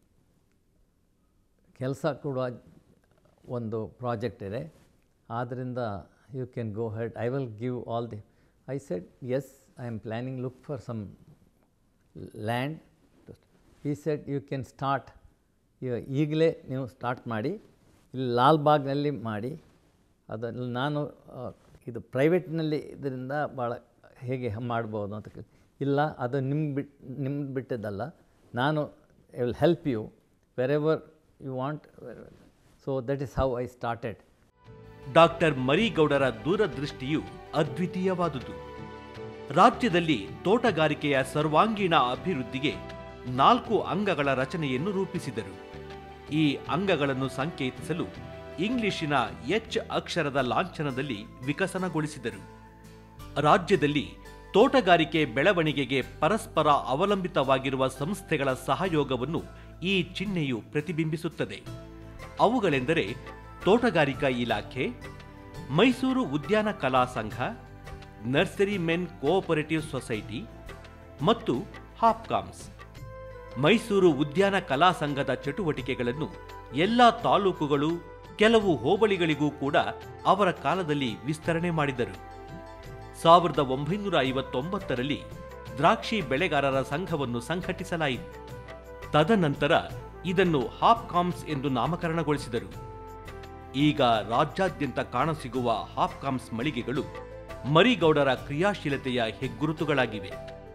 ಕೆಲಸ ಕೂಡ ಒಂದು ಪ್ರಾಜೆಕ್ಟ್ ಇದೆ ಆದ್ದರಿಂದ you can go head I will give all the I said yes I am planning look for some land he said you can start ಈಗಲೇ ನೀವು ಸ್ಟಾರ್ಟ್ ಮಾಡಿ ಇಲ್ಲಿ ಲಾಲ್ಬಾಗ್ನಲ್ಲಿ ಮಾಡಿ ಅದನ್ನು ನಾನು ಆ, ಇದು ಪ್ರೈವೇಟ್ನಲ್ಲಿ ಇದರಿಂದ ಭಾಳ ಹೇಗೆ ಮಾಡ್ಬೋದು ಅಂತ ಕೇಳಿ ಇಲ್ಲ ಅದು ನಿಮ್ಮ ಬಿಟ್ಟು ನಿಮ್ಮ ಬಿಟ್ಟದ್ದಲ್ಲ ನಾನು I will help you wherever you want so that is how I started doctor ಮರಿಗೌಡರ ದೂರದೃಷ್ಟಿಯು ಅದ್ವಿತೀಯವಾದುದು ರಾಜ್ಯದಲ್ಲಿ ತೋಟಗಾರಿಕೆಯ ಸರ್ವಾಂಗೀಣ ಅಭಿವೃದ್ಧಿಗೆ ನಾಲ್ಕು ಅಂಗಗಳ ರಚನೆಯನ್ನು ರೂಪಿಸಿದರು ಈ ಅಂಗಗಳನ್ನು ಸಂಕೇತಿಸಲು ಇಂಗ್ಲಿಶಿನ ಎಚ್ ಅಕ್ಷರದ ಲಾಂಛನದಲ್ಲಿ ವಿಕಸನಗೊಳಿಸಿದರು ರಾಜ್ಯದಲ್ಲಿ ತೋಟಗಾರಿಕೆ ಬೆಳವಣಿಗೆಗೆ ಪರಸ್ಪರ ಅವಲಂಬಿತವಾಗಿರುವ ಸಂಸ್ಥೆಗಳ ಸಹಯೋಗವನ್ನು ಈ ಚಿಹ್ನೆಯು ಪ್ರತಿಬಿಂಬಿಸುತ್ತದೆ ಅವುಗಳೆಂದರೆ ತೋಟಗಾರಿಕಾ ಇಲಾಖೆ ಮೈಸೂರು ಉದ್ಯಾನ ಕಲಾ ಸಂಘ ನರ್ಸರಿ ಮೆನ್ ಕೋಆಪರೇಟಿವ್ ಸೊಸೈಟಿ ಮತ್ತು ಹಾಪ್ಕಾಮ್ಸ್ ಮೈಸೂರು ಉದ್ಯಾನ ಕಲಾ ಸಂಘದ ಚಟುವಟಿಕೆಗಳನ್ನು ಎಲ್ಲ ತಾಲೂಕುಗಳು ಕೆಲವು ಹೋಬಳಿಗಳಿಗೂ ಕೂಡ ಅವರ ಕಾಲದಲ್ಲಿ ವಿಸ್ತರಣೆ ಮಾಡಿದರು ಸಾವಿರದ ಒಂಬೈನೂರ ಐವತ್ತೊಂಬತ್ತರಲ್ಲಿ ದ್ರಾಕ್ಷಿ ಬೆಳೆಗಾರರ ಸಂಘವನ್ನು ಸಂಘಟಿಸಲಾಯಿತು ತದನಂತರ ಇದನ್ನು ಹಾಪ್ಕಾಮ್ಸ್ ಎಂದು ನಾಮಕರಣಗೊಳಿಸಿದರು ಈಗ ರಾಜ್ಯಾದ್ಯಂತ ಕಾಣಸಿಗುವ ಹಾಪ್ಕಾಮ್ಸ್ ಮಳಿಗೆಗಳು ಮರಿಗೌಡರ ಕ್ರಿಯಾಶೀಲತೆಯ ಹೆಗ್ಗುರುತುಗಳಾಗಿವೆ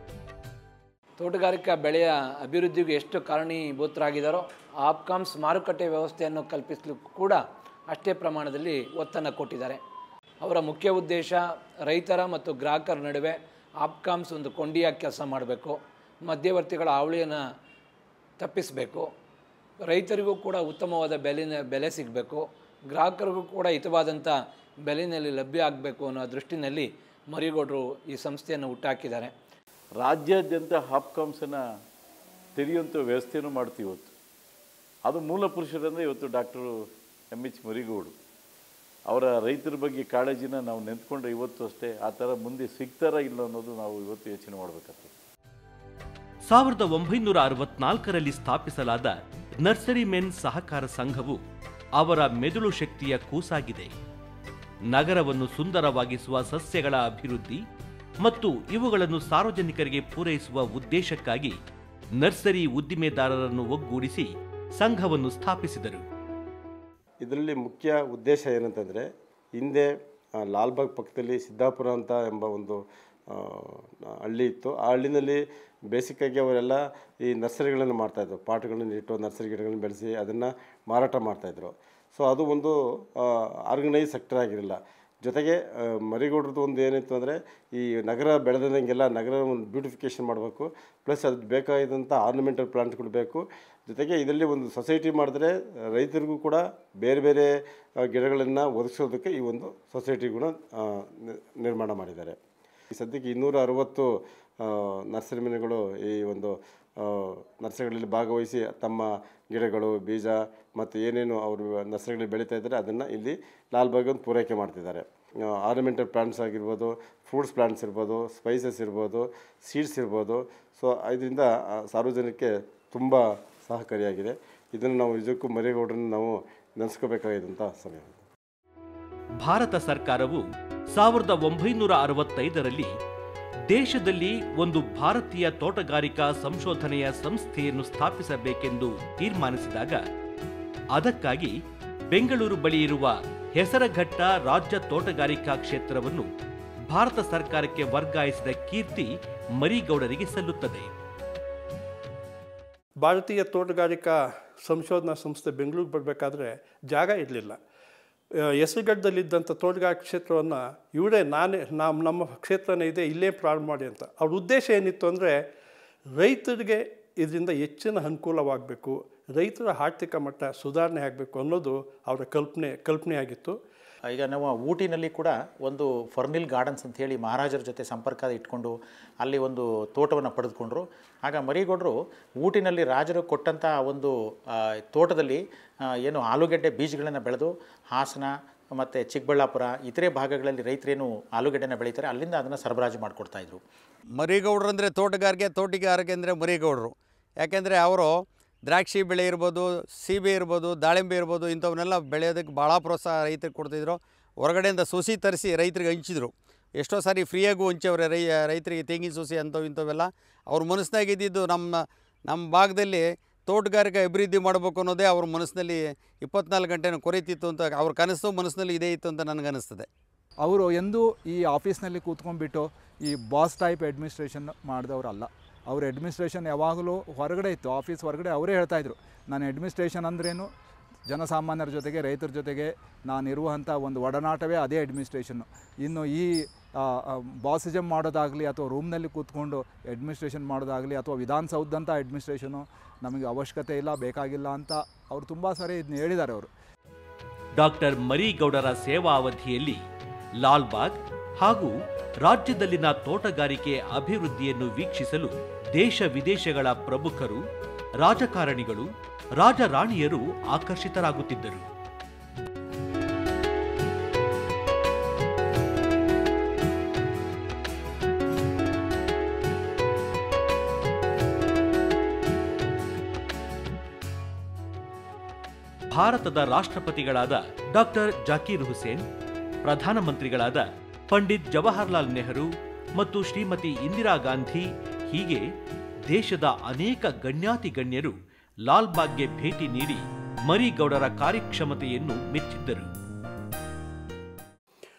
ತೋಟಗಾರಿಕಾ ಬೆಳೆಯ ಅಭಿವೃದ್ಧಿಗೆ ಎಷ್ಟು ಕಾರಣೀಭೂತರಾಗಿದ್ದಾರೋ ಆಪ್ಕಾಮ್ಸ್ ಮಾರುಕಟ್ಟೆ ವ್ಯವಸ್ಥೆಯನ್ನು ಕಲ್ಪಿಸಲಿಕ್ಕೂ ಕೂಡ ಅಷ್ಟೇ ಪ್ರಮಾಣದಲ್ಲಿ ಒತ್ತನ್ನು ಕೊಟ್ಟಿದ್ದಾರೆ ಅವರ ಮುಖ್ಯ ಉದ್ದೇಶ ರೈತರ ಮತ್ತು ಗ್ರಾಹಕರ ನಡುವೆ ಆಪ್ಕಾಮ್ಸ್ ಒಂದು ಕೊಂಡಿಯಾಗಿ ಕೆಲಸ ಮಾಡಬೇಕು ಮಧ್ಯವರ್ತಿಗಳ ಹಾವಳಿಯನ್ನು ತಪ್ಪಿಸಬೇಕು ರೈತರಿಗೂ ಕೂಡ ಉತ್ತಮವಾದ ಬೆಲೆನ ಬೆಲೆ ಸಿಗಬೇಕು ಗ್ರಾಹಕರಿಗೂ ಕೂಡ ಹಿತವಾದಂಥ ಬೆಲೆಯಲ್ಲಿ ಲಭ್ಯ ಆಗಬೇಕು ಅನ್ನೋ ದೃಷ್ಟಿನಲ್ಲಿ ಮರಿಗೌಡರು ಈ ಸಂಸ್ಥೆಯನ್ನು ಹುಟ್ಟಾಕಿದ್ದಾರೆ ರಾಜ್ಯಾದ್ಯಂತ ಹಾಪ್ಕಾಮ್ಸನ್ನು ತೆರೆಯುವಂಥ ವ್ಯವಸ್ಥೆಯನ್ನು ಮಾಡ್ತೀವಿ ಇವತ್ತು ಅದು ಮೂಲ ಪುರುಷರಂದರೆ ಇವತ್ತು ಡಾಕ್ಟರು ಎಮ್ ಎಚ್ ಮರಿಗೌಡು ಅವರ ರೈತರ ಬಗ್ಗೆ ಕಾಳಜಿನ ನಾವು ನೆಂತ್ಕೊಂಡ್ರೆ ಇವತ್ತು ಅಷ್ಟೇ ಆ ಥರ ಮುಂದೆ ಸಿಗ್ತಾರಾ ಇಲ್ಲ ಅನ್ನೋದು ನಾವು ಇವತ್ತು ಯೋಚನೆ ಮಾಡಬೇಕಾಗ್ತದೆ ಸಾವಿರದ ಒಂಬೈನೂರ ಅರವತ್ನಾಲ್ಕರಲ್ಲಿ ಸ್ಥಾಪಿಸಲಾದ ನರ್ಸರಿ ಮೆನ್ ಸಹಕಾರ ಸಂಘವು ಅವರ ಮೆದುಳು ಶಕ್ತಿಯ ಕೂಸಾಗಿದೆ ನಗರವನ್ನು ಸುಂದರವಾಗಿಸುವ ಸಸ್ಯಗಳ ಅಭಿವೃದ್ಧಿ ಮತ್ತು ಇವುಗಳನ್ನು ಸಾರ್ವಜನಿಕರಿಗೆ ಪೂರೈಸುವ ಉದ್ದೇಶಕ್ಕಾಗಿ ನರ್ಸರಿ ಉದ್ದಿಮೆದಾರರನ್ನು ಒಗ್ಗೂಡಿಸಿ ಸಂಘವನ್ನು ಸ್ಥಾಪಿಸಿದರು ಇದರಲ್ಲಿ ಮುಖ್ಯ ಉದ್ದೇಶ ಏನಂತಂದರೆ ಹಿಂದೆ ಆ, ಲಾಲ್ಬಾಗ್ ಪಕ್ಕದಲ್ಲಿ ಸಿದ್ದಾಪುರ ಅಂತ ಎಂಬ ಒಂದು ಆ, ಹಳ್ಳಿ ಇತ್ತು ಆ ಹಳ್ಳಿನಲ್ಲಿ ಬೇಸಿಕ್ಕಾಗಿ ಅವರೆಲ್ಲ ಈ ನರ್ಸರಿಗಳನ್ನು ಮಾಡ್ತಾಯಿದ್ರು ಪಾಟ್ಗಳನ್ನು ಇಟ್ಟು ನರ್ಸರಿ ಗಿಡಗಳನ್ನು ಬೆಳೆಸಿ ಅದನ್ನು ಮಾರಾಟ ಮಾಡ್ತಾಯಿದ್ರು ಸೊ ಅದು ಒಂದು ಆರ್ಗನೈಸ್ ಸೆಕ್ಟರ್ ಆಗಿರಲಿಲ್ಲ ಜೊತೆಗೆ ಆ, ಮರಿಗೌಡ್ರದ್ದು ಒಂದು ಏನಿತ್ತು ಅಂದರೆ ಈ ನಗರ ಬೆಳೆದಂಗೆಲ್ಲ ನಗರ ಒಂದು ಬ್ಯೂಟಿಫಿಕೇಷನ್ ಮಾಡಬೇಕು ಪ್ಲಸ್ ಅದಕ್ಕೆ ಬೇಕಾಗಿದ್ದಂಥ ಆರ್ನಮೆಂಟಲ್ ಪ್ಲಾಂಟ್ಗಳು ಬೇಕು ಜೊತೆಗೆ ಇದರಲ್ಲಿ ಒಂದು ಸೊಸೈಟಿ ಮಾಡಿದ್ರೆ ರೈತರಿಗೂ ಕೂಡ ಬೇರೆ ಬೇರೆ ಗಿಡಗಳನ್ನು ಒದಗಿಸೋದಕ್ಕೆ ಈ ಒಂದು ಸೊಸೈಟಿ ಕೂಡ ಆ, ನಿ- ನಿರ್ಮಾಣ ಮಾಡಿದ್ದಾರೆ ಈ ಸದ್ಯಕ್ಕೆ ಇನ್ನೂರ ಅರವತ್ತು ನರ್ಸರಿ ಮನೆಗಳು ಈ ಒಂದು ಆ, ನರ್ಸರಿಗಳಲ್ಲಿ ಭಾಗವಹಿಸಿ ತಮ್ಮ ಗಿಡಗಳು ಬೀಜ ಮತ್ತು ಏನೇನು ಅವರು ನರ್ಸರಿಗಳಲ್ಲಿ ಬೆಳೀತಾ ಇದ್ದಾರೆ ಅದನ್ನು ಇಲ್ಲಿ ಲಾಲ್ಬಾಗ್ ಒಂದು ಪೂರೈಕೆ ಮಾಡ್ತಿದ್ದಾರೆ ಆರ್ನಮೆಂಟಲ್ ಪ್ಲಾಂಟ್ಸ್ ಆಗಿರ್ಬೋದು ಫ್ರೂಟ್ಸ್ ಪ್ಲಾಂಟ್ಸ್ ಇರ್ಬೋದು ಸ್ಪೈಸಸ್ ಇರ್ಬೋದು ಸೀಡ್ಸ್ ಇರ್ಬೋದು ಸೊ ಇದರಿಂದ ಆ, ಸಾರ್ವಜನಿಕಕ್ಕೆ ತುಂಬ ಸಹಕಾರಿಯಾಗಿದೆ ಇದನ್ನು ನಾವು ನಿಜಕ್ಕೂ ಮರಿಗೌಡರನ್ನು ನಾವು ನೆನೆಸ್ಕೋಬೇಕಾಗಿದ್ದಂಥ ಸಮಯ ಭಾರತ ಸರ್ಕಾರವು ಸಾವಿರದ ಒಂಬೈನೂರ ಅರವತ್ತೈದರಲ್ಲಿ ದೇಶದಲ್ಲಿ ಒಂದು ಭಾರತೀಯ ತೋಟಗಾರಿಕಾ ಸಂಶೋಧನೆಯ ಸಂಸ್ಥೆಯನ್ನು ಸ್ಥಾಪಿಸಬೇಕೆಂದು ತೀರ್ಮಾನಿಸಿದಾಗ ಅದಕ್ಕಾಗಿ ಬೆಂಗಳೂರು ಬಳಿ ಇರುವ ಹೆಸರಘಟ್ಟ ರಾಜ್ಯ ತೋಟಗಾರಿಕಾ ಕ್ಷೇತ್ರವನ್ನು ಭಾರತ ಸರ್ಕಾರಕ್ಕೆ ವರ್ಗಾಯಿಸಿದ ಕೀರ್ತಿ ಮರಿಗೌಡರಿಗೆ ಸಲ್ಲುತ್ತದೆ ಭಾರತೀಯ ತೋಟಗಾರಿಕಾ ಸಂಶೋಧನಾ ಸಂಸ್ಥೆ ಬೆಂಗಳೂರಿಗೆ ಬರಬೇಕಾದ್ರೆ ಜಾಗ ಇರಲಿಲ್ಲ ಹೆಸರುಗಡ್ಡದಲ್ಲಿದ್ದಂಥ ತೋಟಗಾರಿಕೆ ಕ್ಷೇತ್ರವನ್ನು ಇವರೇ ನಾನೇ ನಮ್ಮ ನಮ್ಮ ಕ್ಷೇತ್ರನೇ ಇದೆ ಇಲ್ಲೇ ಪ್ರಾರಂಭ ಮಾಡಿ ಅಂತ ಅವ್ರ ಉದ್ದೇಶ ಏನಿತ್ತು ಅಂದರೆ ರೈತರಿಗೆ ಇದರಿಂದ ಹೆಚ್ಚಿನ ಅನುಕೂಲವಾಗಬೇಕು ರೈತರ ಆರ್ಥಿಕ ಮಟ್ಟ ಸುಧಾರಣೆ ಆಗಬೇಕು ಅನ್ನೋದು ಅವರ ಕಲ್ಪನೆ ಕಲ್ಪನೆ ಆಗಿತ್ತು ಈಗ ನಾವು ಊಟಿನಲ್ಲಿ ಕೂಡ ಒಂದು ಫರ್ನಿಲ್ ಗಾರ್ಡನ್ಸ್ ಅಂತ ಹೇಳಿ ಮಹಾರಾಜರ ಜೊತೆ ಸಂಪರ್ಕ ಇಟ್ಕೊಂಡು ಅಲ್ಲಿ ಒಂದು ತೋಟವನ್ನು ಪಡೆದುಕೊಂಡ್ರು ಆಗ ಮರಿಗೌಡರು ಊಟಿನಲ್ಲಿ ರಾಜರು ಕೊಟ್ಟಂಥ ಒಂದು ಆ, ತೋಟದಲ್ಲಿ ಆ, ಏನು ಆಲೂಗೆಡ್ಡೆ ಬೀಜಗಳನ್ನು ಬೆಳೆದು ಹಾಸನ ಮತ್ತು ಚಿಕ್ಕಬಳ್ಳಾಪುರ ಇತರೆ ಭಾಗಗಳಲ್ಲಿ ರೈತರೇನು ಆಲೂಗೆಡ್ಡೆನ ಬೆಳೀತಾರೆ ಅಲ್ಲಿಂದ ಅದನ್ನು ಸರಬರಾಜು ಮಾಡಿಕೊಡ್ತಾಯಿದ್ರು ಮರಿಗೌಡ್ರು ಅಂದರೆ ತೋಟಗಾರಿಕೆ ತೋಟಗಾರಿಕೆ ಅಂದರೆ ಮರಿಗೌಡರು ಯಾಕೆಂದರೆ ಅವರು ದ್ರಾಕ್ಷಿ ಬೆಳೆ ಇರ್ಬೋದು ಸೀಬೆ ಇರ್ಬೋದು ದಾಳಿಂಬೆ ಇರ್ಬೋದು ಇಂಥವನ್ನೆಲ್ಲ ಬೆಳೆಯೋದಕ್ಕೆ ಭಾಳ ಪ್ರೋತ್ಸಾಹ ರೈತರಿಗೆ ಕೊಡ್ತಿದ್ರು ಹೊರಗಡೆಯಿಂದ ಸೊಸಿ ತರಿಸಿ ರೈತರಿಗೆ ಹಂಚಿದ್ರು ಎಷ್ಟೋ ಸಾರಿ ಫ್ರೀಯಾಗೂ ಹಂಚವ್ರೆ ರೈ ರೈತರಿಗೆ ತೆಂಗಿನ ಸೊಸಿ ಅಂಥವು ಇಂಥವೆಲ್ಲ ಅವ್ರ ಮನಸ್ಸಿನಾಗ ಇದ್ದಿದ್ದು ನಮ್ಮ ನಮ್ಮ ಭಾಗದಲ್ಲಿ ತೋಟಗಾರಿಕೆ ಅಭಿವೃದ್ಧಿ ಮಾಡಬೇಕು ಅನ್ನೋದೇ ಅವ್ರ ಮನಸ್ಸಿನಲ್ಲಿ ಇಪ್ಪತ್ನಾಲ್ಕು ಗಂಟೆನೂ ಕೊರೀತಿತ್ತು ಅಂತ ಅವ್ರ ಕನಸು ಮನಸ್ಸಿನಲ್ಲಿ ಇದೇ ಇತ್ತು ಅಂತ ನನಗನ್ನಿಸ್ತದೆ ಅವರು ಎಂದೂ ಈ ಆಫೀಸ್ನಲ್ಲಿ ಕೂತ್ಕೊಂಡ್ಬಿಟ್ಟು ಈ ಬಾಸ್ ಟೈಪ್ ಅಡ್ಮಿನಿಸ್ಟ್ರೇಷನ್ ಮಾಡಿದವರಲ್ಲ ಅವ್ರ ಅಡ್ಮಿನಿಸ್ಟ್ರೇಷನ್ ಯಾವಾಗಲೂ ಹೊರಗಡೆ ಇತ್ತು ಆಫೀಸ್ ಹೊರಗಡೆ ಅವರೇ ಹೇಳ್ತಾಯಿದ್ರು ನಾನು ಅಡ್ಮಿನಿಸ್ಟ್ರೇಷನ್ ಅಂದ್ರೇನು ಜನಸಾಮಾನ್ಯರ ಜೊತೆಗೆ ರೈತರ ಜೊತೆಗೆ ನಾನಿರುವಂಥ ಒಂದು ಒಡನಾಟವೇ ಅದೇ ಅಡ್ಮಿನಿಸ್ಟ್ರೇಷನ್ನು ಇನ್ನು ಈ ಬಾಸಿಸಮ್ ಮಾಡೋದಾಗಲಿ ಅಥವಾ ರೂಮ್ನಲ್ಲಿ ಕೂತ್ಕೊಂಡು ಅಡ್ಮಿನಿಸ್ಟ್ರೇಷನ್ ಮಾಡೋದಾಗಲಿ ಅಥವಾ ವಿಧಾನಸೌಧದಂಥ ಅಡ್ಮಿನಿಸ್ಟ್ರೇಷನು ನಮಗೆ ಅವಶ್ಯಕತೆ ಇಲ್ಲ ಬೇಕಾಗಿಲ್ಲ ಅಂತ ಅವ್ರು ತುಂಬ ಸಾರಿ ಇದನ್ನ ಹೇಳಿದ್ದಾರೆ ಅವರು ಡಾಕ್ಟರ್ ಮರಿಗೌಡರ ಸೇವಾ ಅವಧಿಯಲ್ಲಿ ಲಾಲ್ಬಾಗ್ ಹಾಗೂ ರಾಜ್ಯದಲ್ಲಿನ ತೋಟಗಾರಿಕೆ ಅಭಿವೃದ್ಧಿಯನ್ನು ವೀಕ್ಷಿಸಲು ದೇಶ ವಿದೇಶಗಳ ಪ್ರಮುಖರು ರಾಜಕಾರಣಿಗಳು ರಾಜರಾಣಿಯರು ಆಕರ್ಷಿತರಾಗುತ್ತಿದ್ದರು ಭಾರತದ ರಾಷ್ಟ್ರಪತಿಗಳಾದ ಡಾಕ್ಟರ್ ಜಾಕೀರ್ ಹುಸೇನ್ ಪ್ರಧಾನಮಂತ್ರಿಗಳಾದ ಪಂಡಿತ್ ಜವಾಹರ್ಲಾಲ್ ನೆಹರು ಮತ್ತು ಶ್ರೀಮತಿ ಇಂದಿರಾ ಗಾಂಧಿ ಹೀಗೆ ದೇಶದ ಅನೇಕ ಗಣ್ಯಾತಿ ಗಣ್ಯರು ಲಾಲ್ಬಾಗ್ಗೆ ಭೇಟಿ ನೀಡಿ ಮರಿಗೌಡರ ಕಾರ್ಯಕ್ಷಮತೆಯನ್ನು ಮೆಚ್ಚಿದ್ದರು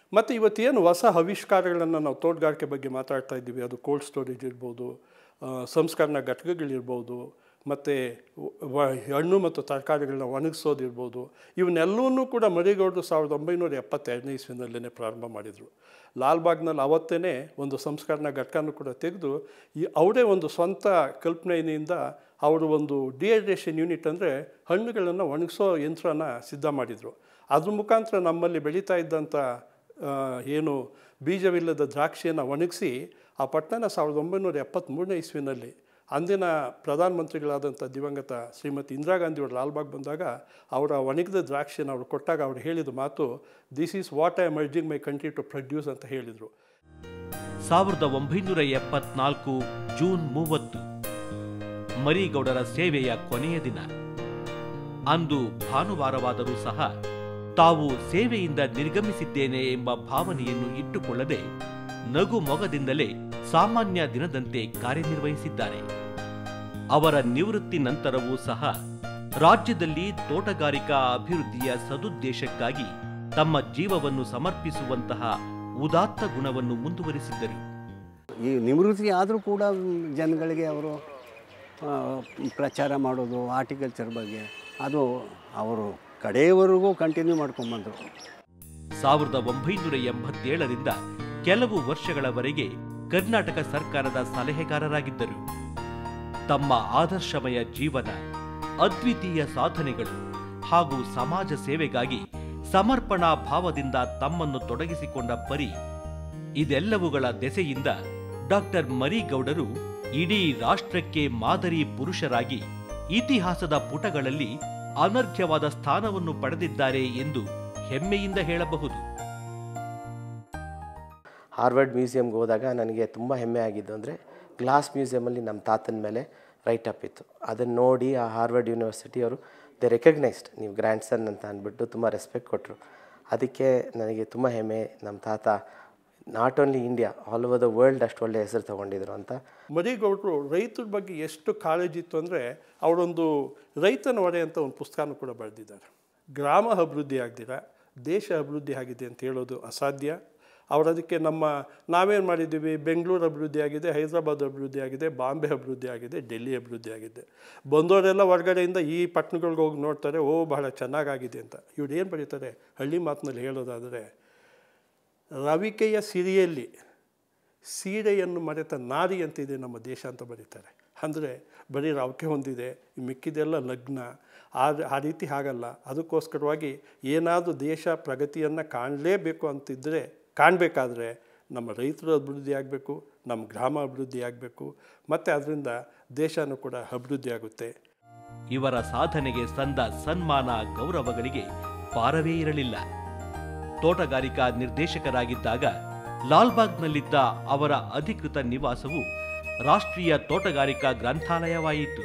ಮತ್ತು ಇವತ್ತೇನು ಹೊಸ ಆವಿಷ್ಕಾರಗಳನ್ನು ನಾವು ತೋಟಗಾರಿಕೆ ಬಗ್ಗೆ ಮಾತಾಡ್ತಾ ಇದ್ದೀವಿ ಅದು ಕೋಲ್ಡ್ ಸ್ಟೋರೇಜ್ ಇರ್ಬೋದು ಆ, ಸಂಸ್ಕರಣಾ ಘಟಕಗಳಿರ್ಬೋದು ಮತ್ತು ಹಣ್ಣು ಮತ್ತು ತರಕಾರಿಗಳನ್ನ ಒಣಗಿಸೋದಿರ್ಬೋದು ಇವನ್ನೆಲ್ಲವನ್ನೂ ಕೂಡ ಮರಿಗೌಡರು ಸಾವಿರದ ಒಂಬೈನೂರ ಎಪ್ಪತ್ತೆರಡನೇ ಇಸ್ವಿನಲ್ಲೇ ಪ್ರಾರಂಭ ಮಾಡಿದರು ಲಾಲ್ಬಾಗ್ನಲ್ಲಿ ಅವತ್ತೇ ಒಂದು ಸಂಸ್ಕರಣಾ ಘಟಕನೂ ಕೂಡ ತೆಗೆದು ಈ ಅವರೇ ಒಂದು ಸ್ವಂತ ಕಲ್ಪನೆಯಿಂದ ಅವರು ಒಂದು ಡಿಹೈಡ್ರೇಷನ್ ಯೂನಿಟ್ ಅಂದರೆ ಹಣ್ಣುಗಳನ್ನು ಒಣಗಿಸೋ ಯಂತ್ರನ ಸಿದ್ಧ ಮಾಡಿದರು ಅದ್ರ ಮುಖಾಂತರ ನಮ್ಮಲ್ಲಿ ಬೆಳೀತಾ ಇದ್ದಂಥ ಆ, ಏನು ಬೀಜವಿಲ್ಲದ ದ್ರಾಕ್ಷಿಯನ್ನು ಒಣಗಿಸಿ ಆ ಪಟ್ಟಣ ಸಾವಿರದ ಒಂಬೈನೂರ ಎಪ್ಪತ್ತ್ಮೂರನೇ ಇಸ್ವಿನಲ್ಲಿ ಅಂದಿನ ಪ್ರಧಾನಮಂತ್ರಿಗಳಾದಂಥ ದಿವಂಗತ ಶ್ರೀಮತಿ ಇಂದಿರಾ ಗಾಂಧಿ ಅವರು ಲಾಲ್ಬಾಗ್ ಬಂದಾಗ ಅವರ ಒಣಗಿದ ದ್ರಾಕ್ಷಿಯನ್ನು ಅವರು ಕೊಟ್ಟಾಗ ಅವ್ರು ಹೇಳಿದ ಮಾತು this is what I am urging my country to produce ಅಂತ ಹೇಳಿದರು ಸಾವಿರದ ಒಂಬೈನೂರ ಎಪ್ಪತ್ನಾಲ್ಕು ಜೂನ್ ಮೂವತ್ತು ಮರಿಗೌಡರ ಸೇವೆಯ ಕೊನೆಯ ದಿನ ಅಂದು ಭಾನುವಾರವಾದರೂ ಸಹ ತಾವು ಸೇವೆಯಿಂದ ನಿರ್ಗಮಿಸಿದ್ದೇನೆ ಎಂಬ ಭಾವನೆಯನ್ನು ಇಟ್ಟುಕೊಳ್ಳದೆ ನಗು ಮೊಗದಿಂದಲೇ ಸಾಮಾನ್ಯ ದಿನದಂತೆ ಕಾರ್ಯನಿರ್ವಹಿಸಿದ್ದಾರೆ ಅವರ ನಿವೃತ್ತಿ ನಂತರವೂ ಸಹ ರಾಜ್ಯದಲ್ಲಿ ತೋಟಗಾರಿಕಾ ಅಭಿವೃದ್ಧಿಯ ಸದುದ್ದೇಶಕ್ಕಾಗಿ ತಮ್ಮ ಜೀವವನ್ನು ಸಮರ್ಪಿಸುವಂತಹ ಉದಾತ್ತ ಗುಣವನ್ನು ಮುಂದುವರಿಸಿದ್ದರು ಈ ನಿವೃತ್ತಿ ಆದರೂ ಕೂಡ ಜನಗಳಿಗೆ ಅವರು ಆ, ಪ್ರಚಾರ ಮಾಡೋದು ಆರ್ಟಿಕಲ್ಚರ್ ಬಗ್ಗೆ ಅದು ಅವರು ಕಡೆಯವರೆಗೂ ಕಂಟಿನ್ಯೂ ಮಾಡ್ಕೊಂಬಂದರು ಸಾವಿರದ ಒಂಬೈನೂರ ಎಂಬತ್ತೇಳರಿಂದ ಕೆಲವು ವರ್ಷಗಳವರೆಗೆ ಕರ್ನಾಟಕ ಸರ್ಕಾರದ ಸಲಹೆಗಾರರಾಗಿದ್ದರು ತಮ್ಮ ಆದರ್ಶಮಯ ಜೀವನ ಅದ್ವಿತೀಯ ಸಾಧನೆಗಳು ಹಾಗೂ ಸಮಾಜ ಸೇವೆಗಾಗಿ ಸಮರ್ಪಣಾ ಭಾವದಿಂದ ತಮ್ಮನ್ನು ತೊಡಗಿಸಿಕೊಂಡ ಪರಿ ಇದೆಲ್ಲವುಗಳ ದೆಸೆಯಿಂದ ಡಾಕ್ಟರ್ ಮರಿಗೌಡರು ಇಡೀ ರಾಷ್ಟ್ರಕ್ಕೆ ಮಾದರಿ ಪುರುಷರಾಗಿ ಇತಿಹಾಸದ ಪುಟಗಳಲ್ಲಿ ಅನರ್ಘ್ಯವಾದ ಸ್ಥಾನವನ್ನು ಪಡೆದಿದ್ದಾರೆ ಎಂದು ಹೆಮ್ಮೆಯಿಂದ ಹೇಳಬಹುದು ಹಾರ್ವರ್ಡ್ ಮ್ಯೂಸಿಯಮ್ಗೆ ಹೋದಾಗ ನನಗೆ ತುಂಬ ಹೆಮ್ಮೆ ಆಗಿದ್ದು ಅಂದರೆ ಗ್ಲಾಸ್ ಮ್ಯೂಸಿಯಮಲ್ಲಿ ನಮ್ಮ ತಾತನ ಮೇಲೆ ರೈಟ್ ಅಪ್ ಇತ್ತು ಅದನ್ನು ನೋಡಿ ಆ ಹಾರ್ವರ್ಡ್ ಯೂನಿವರ್ಸಿಟಿಯವರು ದೆ ರೆಕಗ್ನೈಸ್ಡ್ ನೀವು ಗ್ರ್ಯಾಂಡ್ ಸನ್ ಅಂತ ಅಂದ್ಬಿಟ್ಟು ತುಂಬ ರೆಸ್ಪೆಕ್ಟ್ ಕೊಟ್ಟರು ಅದಕ್ಕೆ ನನಗೆ ತುಂಬ ಹೆಮ್ಮೆ ನಮ್ಮ ತಾತ not only India all over the world ಅಷ್ಟು ಒಳ್ಳೆ ಹೆಸರು ತೊಗೊಂಡಿದ್ರು ಅಂತ ಮರಿಗೌಡರು ರೈತರ ಬಗ್ಗೆ ಎಷ್ಟು ಕಾಳಜಿ ಇತ್ತು ಅಂದರೆ ಅವರೊಂದು ರೈತನ ಹೊರೆ ಅಂತ ಒಂದು ಪುಸ್ತಕನೂ ಕೂಡ ಬರೆದಿದ್ದಾರೆ ಗ್ರಾಮ ಅಭಿವೃದ್ಧಿ ಆಗ್ದಿರ ದೇಶ ಅಭಿವೃದ್ಧಿ ಆಗಿದೆ ಅಂತ ಹೇಳೋದು ಅಸಾಧ್ಯ ಅವ್ರು ಅದಕ್ಕೆ ನಮ್ಮ ನಾವೇನು ಮಾಡಿದ್ದೀವಿ ಬೆಂಗಳೂರು ಅಭಿವೃದ್ಧಿ ಆಗಿದೆ ಹೈದರಾಬಾದ್ ಅಭಿವೃದ್ಧಿ ಆಗಿದೆ ಬಾಂಬೆ ಅಭಿವೃದ್ಧಿ ಆಗಿದೆ ಡೆಲ್ಲಿ ಅಭಿವೃದ್ಧಿ ಆಗಿದೆ ಬಂದವರೆಲ್ಲ ಹೊರಗಡೆಯಿಂದ ಈ ಪಟ್ಟಣಗಳಿಗೆ ಹೋಗಿ ನೋಡ್ತಾರೆ ಓ ಬಹಳ ಚೆನ್ನಾಗಾಗಿದೆ ಅಂತ ಇವ್ರು ಏನು ಬರೀತಾರೆ ಹಳ್ಳಿ ಮಾತಿನಲ್ಲಿ ಹೇಳೋದಾದರೆ ರವಿಕೆಯ ಸಿರಿಯಲ್ಲಿ ಸೀರೆಯನ್ನು ಮರೆತ ನಾರಿ ಅಂತಿದೆ ನಮ್ಮ ದೇಶ ಅಂತ ಬರೀತಾರೆ ಅಂದರೆ ಬರೀ ರವಿಕೆ ಹೊಂದಿದೆ ಈ ಮಿಕ್ಕಿದೆಲ್ಲ ಲಗ್ನ ಆ ಆ ರೀತಿ ಹಾಗಲ್ಲ ಅದಕ್ಕೋಸ್ಕರವಾಗಿ ಏನಾದರೂ ದೇಶ ಪ್ರಗತಿಯನ್ನು ಕಾಣಲೇಬೇಕು ಅಂತಿದ್ದರೆ ಕಾಣಬೇಕಾದ್ರೆ ನಮ್ಮ ರೈತರು ಅಭಿವೃದ್ಧಿ ಆಗಬೇಕು ನಮ್ಮ ಗ್ರಾಮ ಅಭಿವೃದ್ಧಿ ಆಗಬೇಕು ಮತ್ತು ಅದರಿಂದ ದೇಶನೂ ಕೂಡ ಅಭಿವೃದ್ಧಿ ಆಗುತ್ತೆ ಇವರ ಸಾಧನೆಗೆ ಸಂದ ಸನ್ಮಾನ ಗೌರವಗಳಿಗೆ ಪಾರವೇ ಇರಲಿಲ್ಲ ತೋಟಗಾರಿಕಾ ನಿರ್ದೇಶಕರಾಗಿದ್ದಾಗ ಲಾಲ್ಬಾಗ್ನಲ್ಲಿದ್ದ ಅವರ ಅಧಿಕೃತ ನಿವಾಸವು ರಾಷ್ಟ್ರೀಯ ತೋಟಗಾರಿಕಾ ಗ್ರಂಥಾಲಯವಾಯಿತು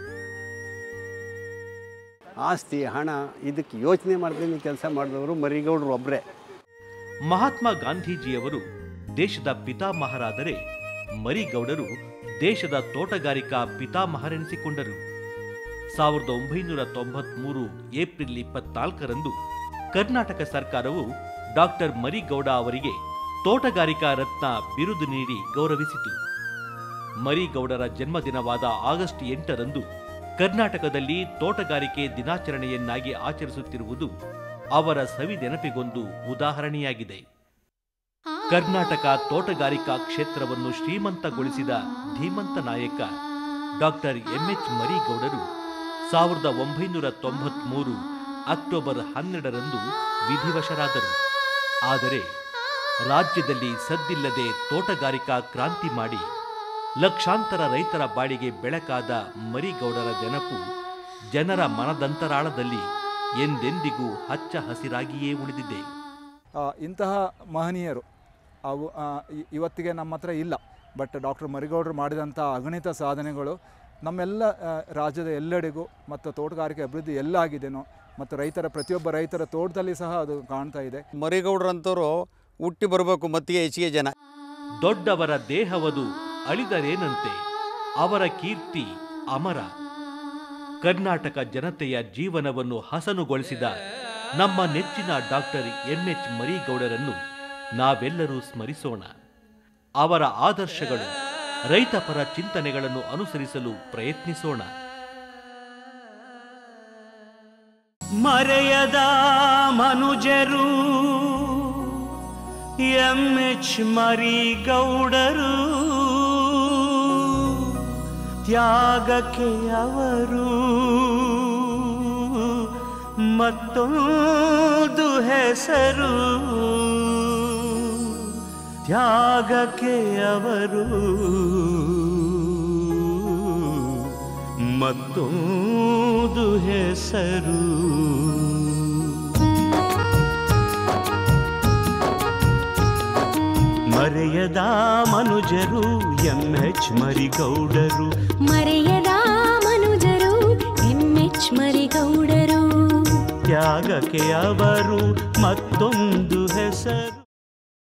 ಆಸ್ತಿ ಹಣ ಇದಕ್ಕೆ ಯೋಚನೆ ಮಾಡ್ತೀನಿ ಕೆಲಸ ಮಾಡಿದವರು ಮರಿಗೌಡರು ಒಬ್ಬರೇ ಮಹಾತ್ಮ ಗಾಂಧೀಜಿಯವರು ದೇಶದ ಪಿತಾಮಹರಾದರೆ ಮರಿಗೌಡರು ದೇಶದ ತೋಟಗಾರಿಕಾ ಪಿತಾಮಹರೆನಿಸಿಕೊಂಡರು ಸಾವಿರದ ಒಂಬೈನೂರ ತೊಂಬತ್ಮೂರು ಏಪ್ರಿಲ್ ಇಪ್ಪತ್ನಾಲ್ಕರಂದು ಕರ್ನಾಟಕ ಸರ್ಕಾರವು ಡಾಕ್ಟರ್ ಮರಿಗೌಡ ಅವರಿಗೆ ತೋಟಗಾರಿಕಾ ರತ್ನ ಬಿರುದು ನೀಡಿ ಗೌರವಿಸಿತು ಮರಿಗೌಡರ ಜನ್ಮದಿನವಾದ ಆಗಸ್ಟ್ ಎಂಟರಂದು ಕರ್ನಾಟಕದಲ್ಲಿ ತೋಟಗಾರಿಕೆ ದಿನಾಚರಣೆಯನ್ನಾಗಿ ಆಚರಿಸುತ್ತಿರುವುದು ಅವರ ಸವಿ ನೆನಪಿಗೊಂದು ಉದಾಹರಣೆಯಾಗಿದೆ ಕರ್ನಾಟಕ ತೋಟಗಾರಿಕಾ ಕ್ಷೇತ್ರವನ್ನು ಶ್ರೀಮಂತಗೊಳಿಸಿದ ಧೀಮಂತ ನಾಯಕ ಡಾಕ್ಟರ್ ಎಂಎಚ್ ಮರಿಗೌಡರು ಸಾವಿರದ ಒಂಬೈನೂರ ತೊಂಬತ್ಮೂರು ಅಕ್ಟೋಬರ್ ಹನ್ನೆರಡರಂದು ವಿಧಿವಶರಾದರು ಆದರೆ ರಾಜ್ಯದಲ್ಲಿ ಸದ್ದಿಲ್ಲದೆ ತೋಟಗಾರಿಕಾ ಕ್ರಾಂತಿ ಮಾಡಿ ಲಕ್ಷಾಂತರ ರೈತರ ಬಾಳಿಗೆ ಬೆಳಕಾದ ಮರಿಗೌಡರ ನೆನಪು ಜನರ ಮನದಂತರಾಳದಲ್ಲಿ ಎಂದೆಂದಿಗೂ ಹಚ್ಚ ಹಸಿರಾಗಿಯೇ ಉಳಿದಿದೆ ಆ, ಇಂತಹ ಮಹನೀಯರು ಅವು ಆ, ಇ- ಇವತ್ತಿಗೆ ನಮ್ಮ ಹತ್ರ ಇಲ್ಲ ಬಟ್ ಡಾಕ್ಟರ್ ಮರಿಗೌಡರು ಮಾಡಿದಂಥ ಅಗಣಿತ ಸಾಧನೆಗಳು ನಮ್ಮೆಲ್ಲ ಆ, ರಾಜ್ಯದ ಎಲ್ಲೆಡೆಗೂ ಮತ್ತು ತೋಟಗಾರಿಕೆ ಅಭಿವೃದ್ಧಿ ಎಲ್ಲ ಆಗಿದೆನೋ ಮತ್ತು ರೈತರ ಪ್ರತಿಯೊಬ್ಬ ರೈತರ ತೋಟದಲ್ಲಿ ಸಹ ಅದು ಕಾಣ್ತಾ ಇದೆ ಮರಿಗೌಡರಂತವರು ಹುಟ್ಟಿ ಬರಬೇಕು ಮತ್ತಿಗೆ ಹೆಚ್ಚಿಗೆ ಜನ ದೊಡ್ಡವರ ದೇಹವದು ಅಳಿದರೇನಂತೆ ಅವರ ಕೀರ್ತಿ ಅಮರ ಕರ್ನಾಟಕ ಜನತೆಯ ಜೀವನವನ್ನು ಹಸನುಗೊಳಿಸಿದ ನಮ್ಮ ನೆಚ್ಚಿನ ಡಾಕ್ಟರ್ ಎಂಎಚ್ ಮರಿಗೌಡರನ್ನು ನಾವೆಲ್ಲರೂ ಸ್ಮರಿಸೋಣ ಅವರ ಆದರ್ಶಗಳು ರೈತಪರ ಚಿಂತನೆಗಳನ್ನು ಅನುಸರಿಸಲು ಪ್ರಯತ್ನಿಸೋಣ ಮರೆಯದ ಮನುಜರು ಎಂ ಎಚ್ ಮರಿಗೌಡರು ತ್ಯಾಗಕ್ಕೆ ಅವರು ಮತ್ತೊಂದು ಹೆಸರು ತ್ಯಾಗಕ್ಕೆ ಅವರು ಮತ್ತೊಂದು ಹೆಸರು ಮರೆಯದ ಮನುಜರು ಎಂ ಎಚ್ ಮರಿಗೌಡರು ಮರೆಯದ ಮನುಜರು ಎಮ್ಮೆಚ್ ಮರಿಗೌಡರು ತ್ಯಾಗಕ್ಕೆ ಅವರು ಮತ್ತೊಂದು ಹೆಸರು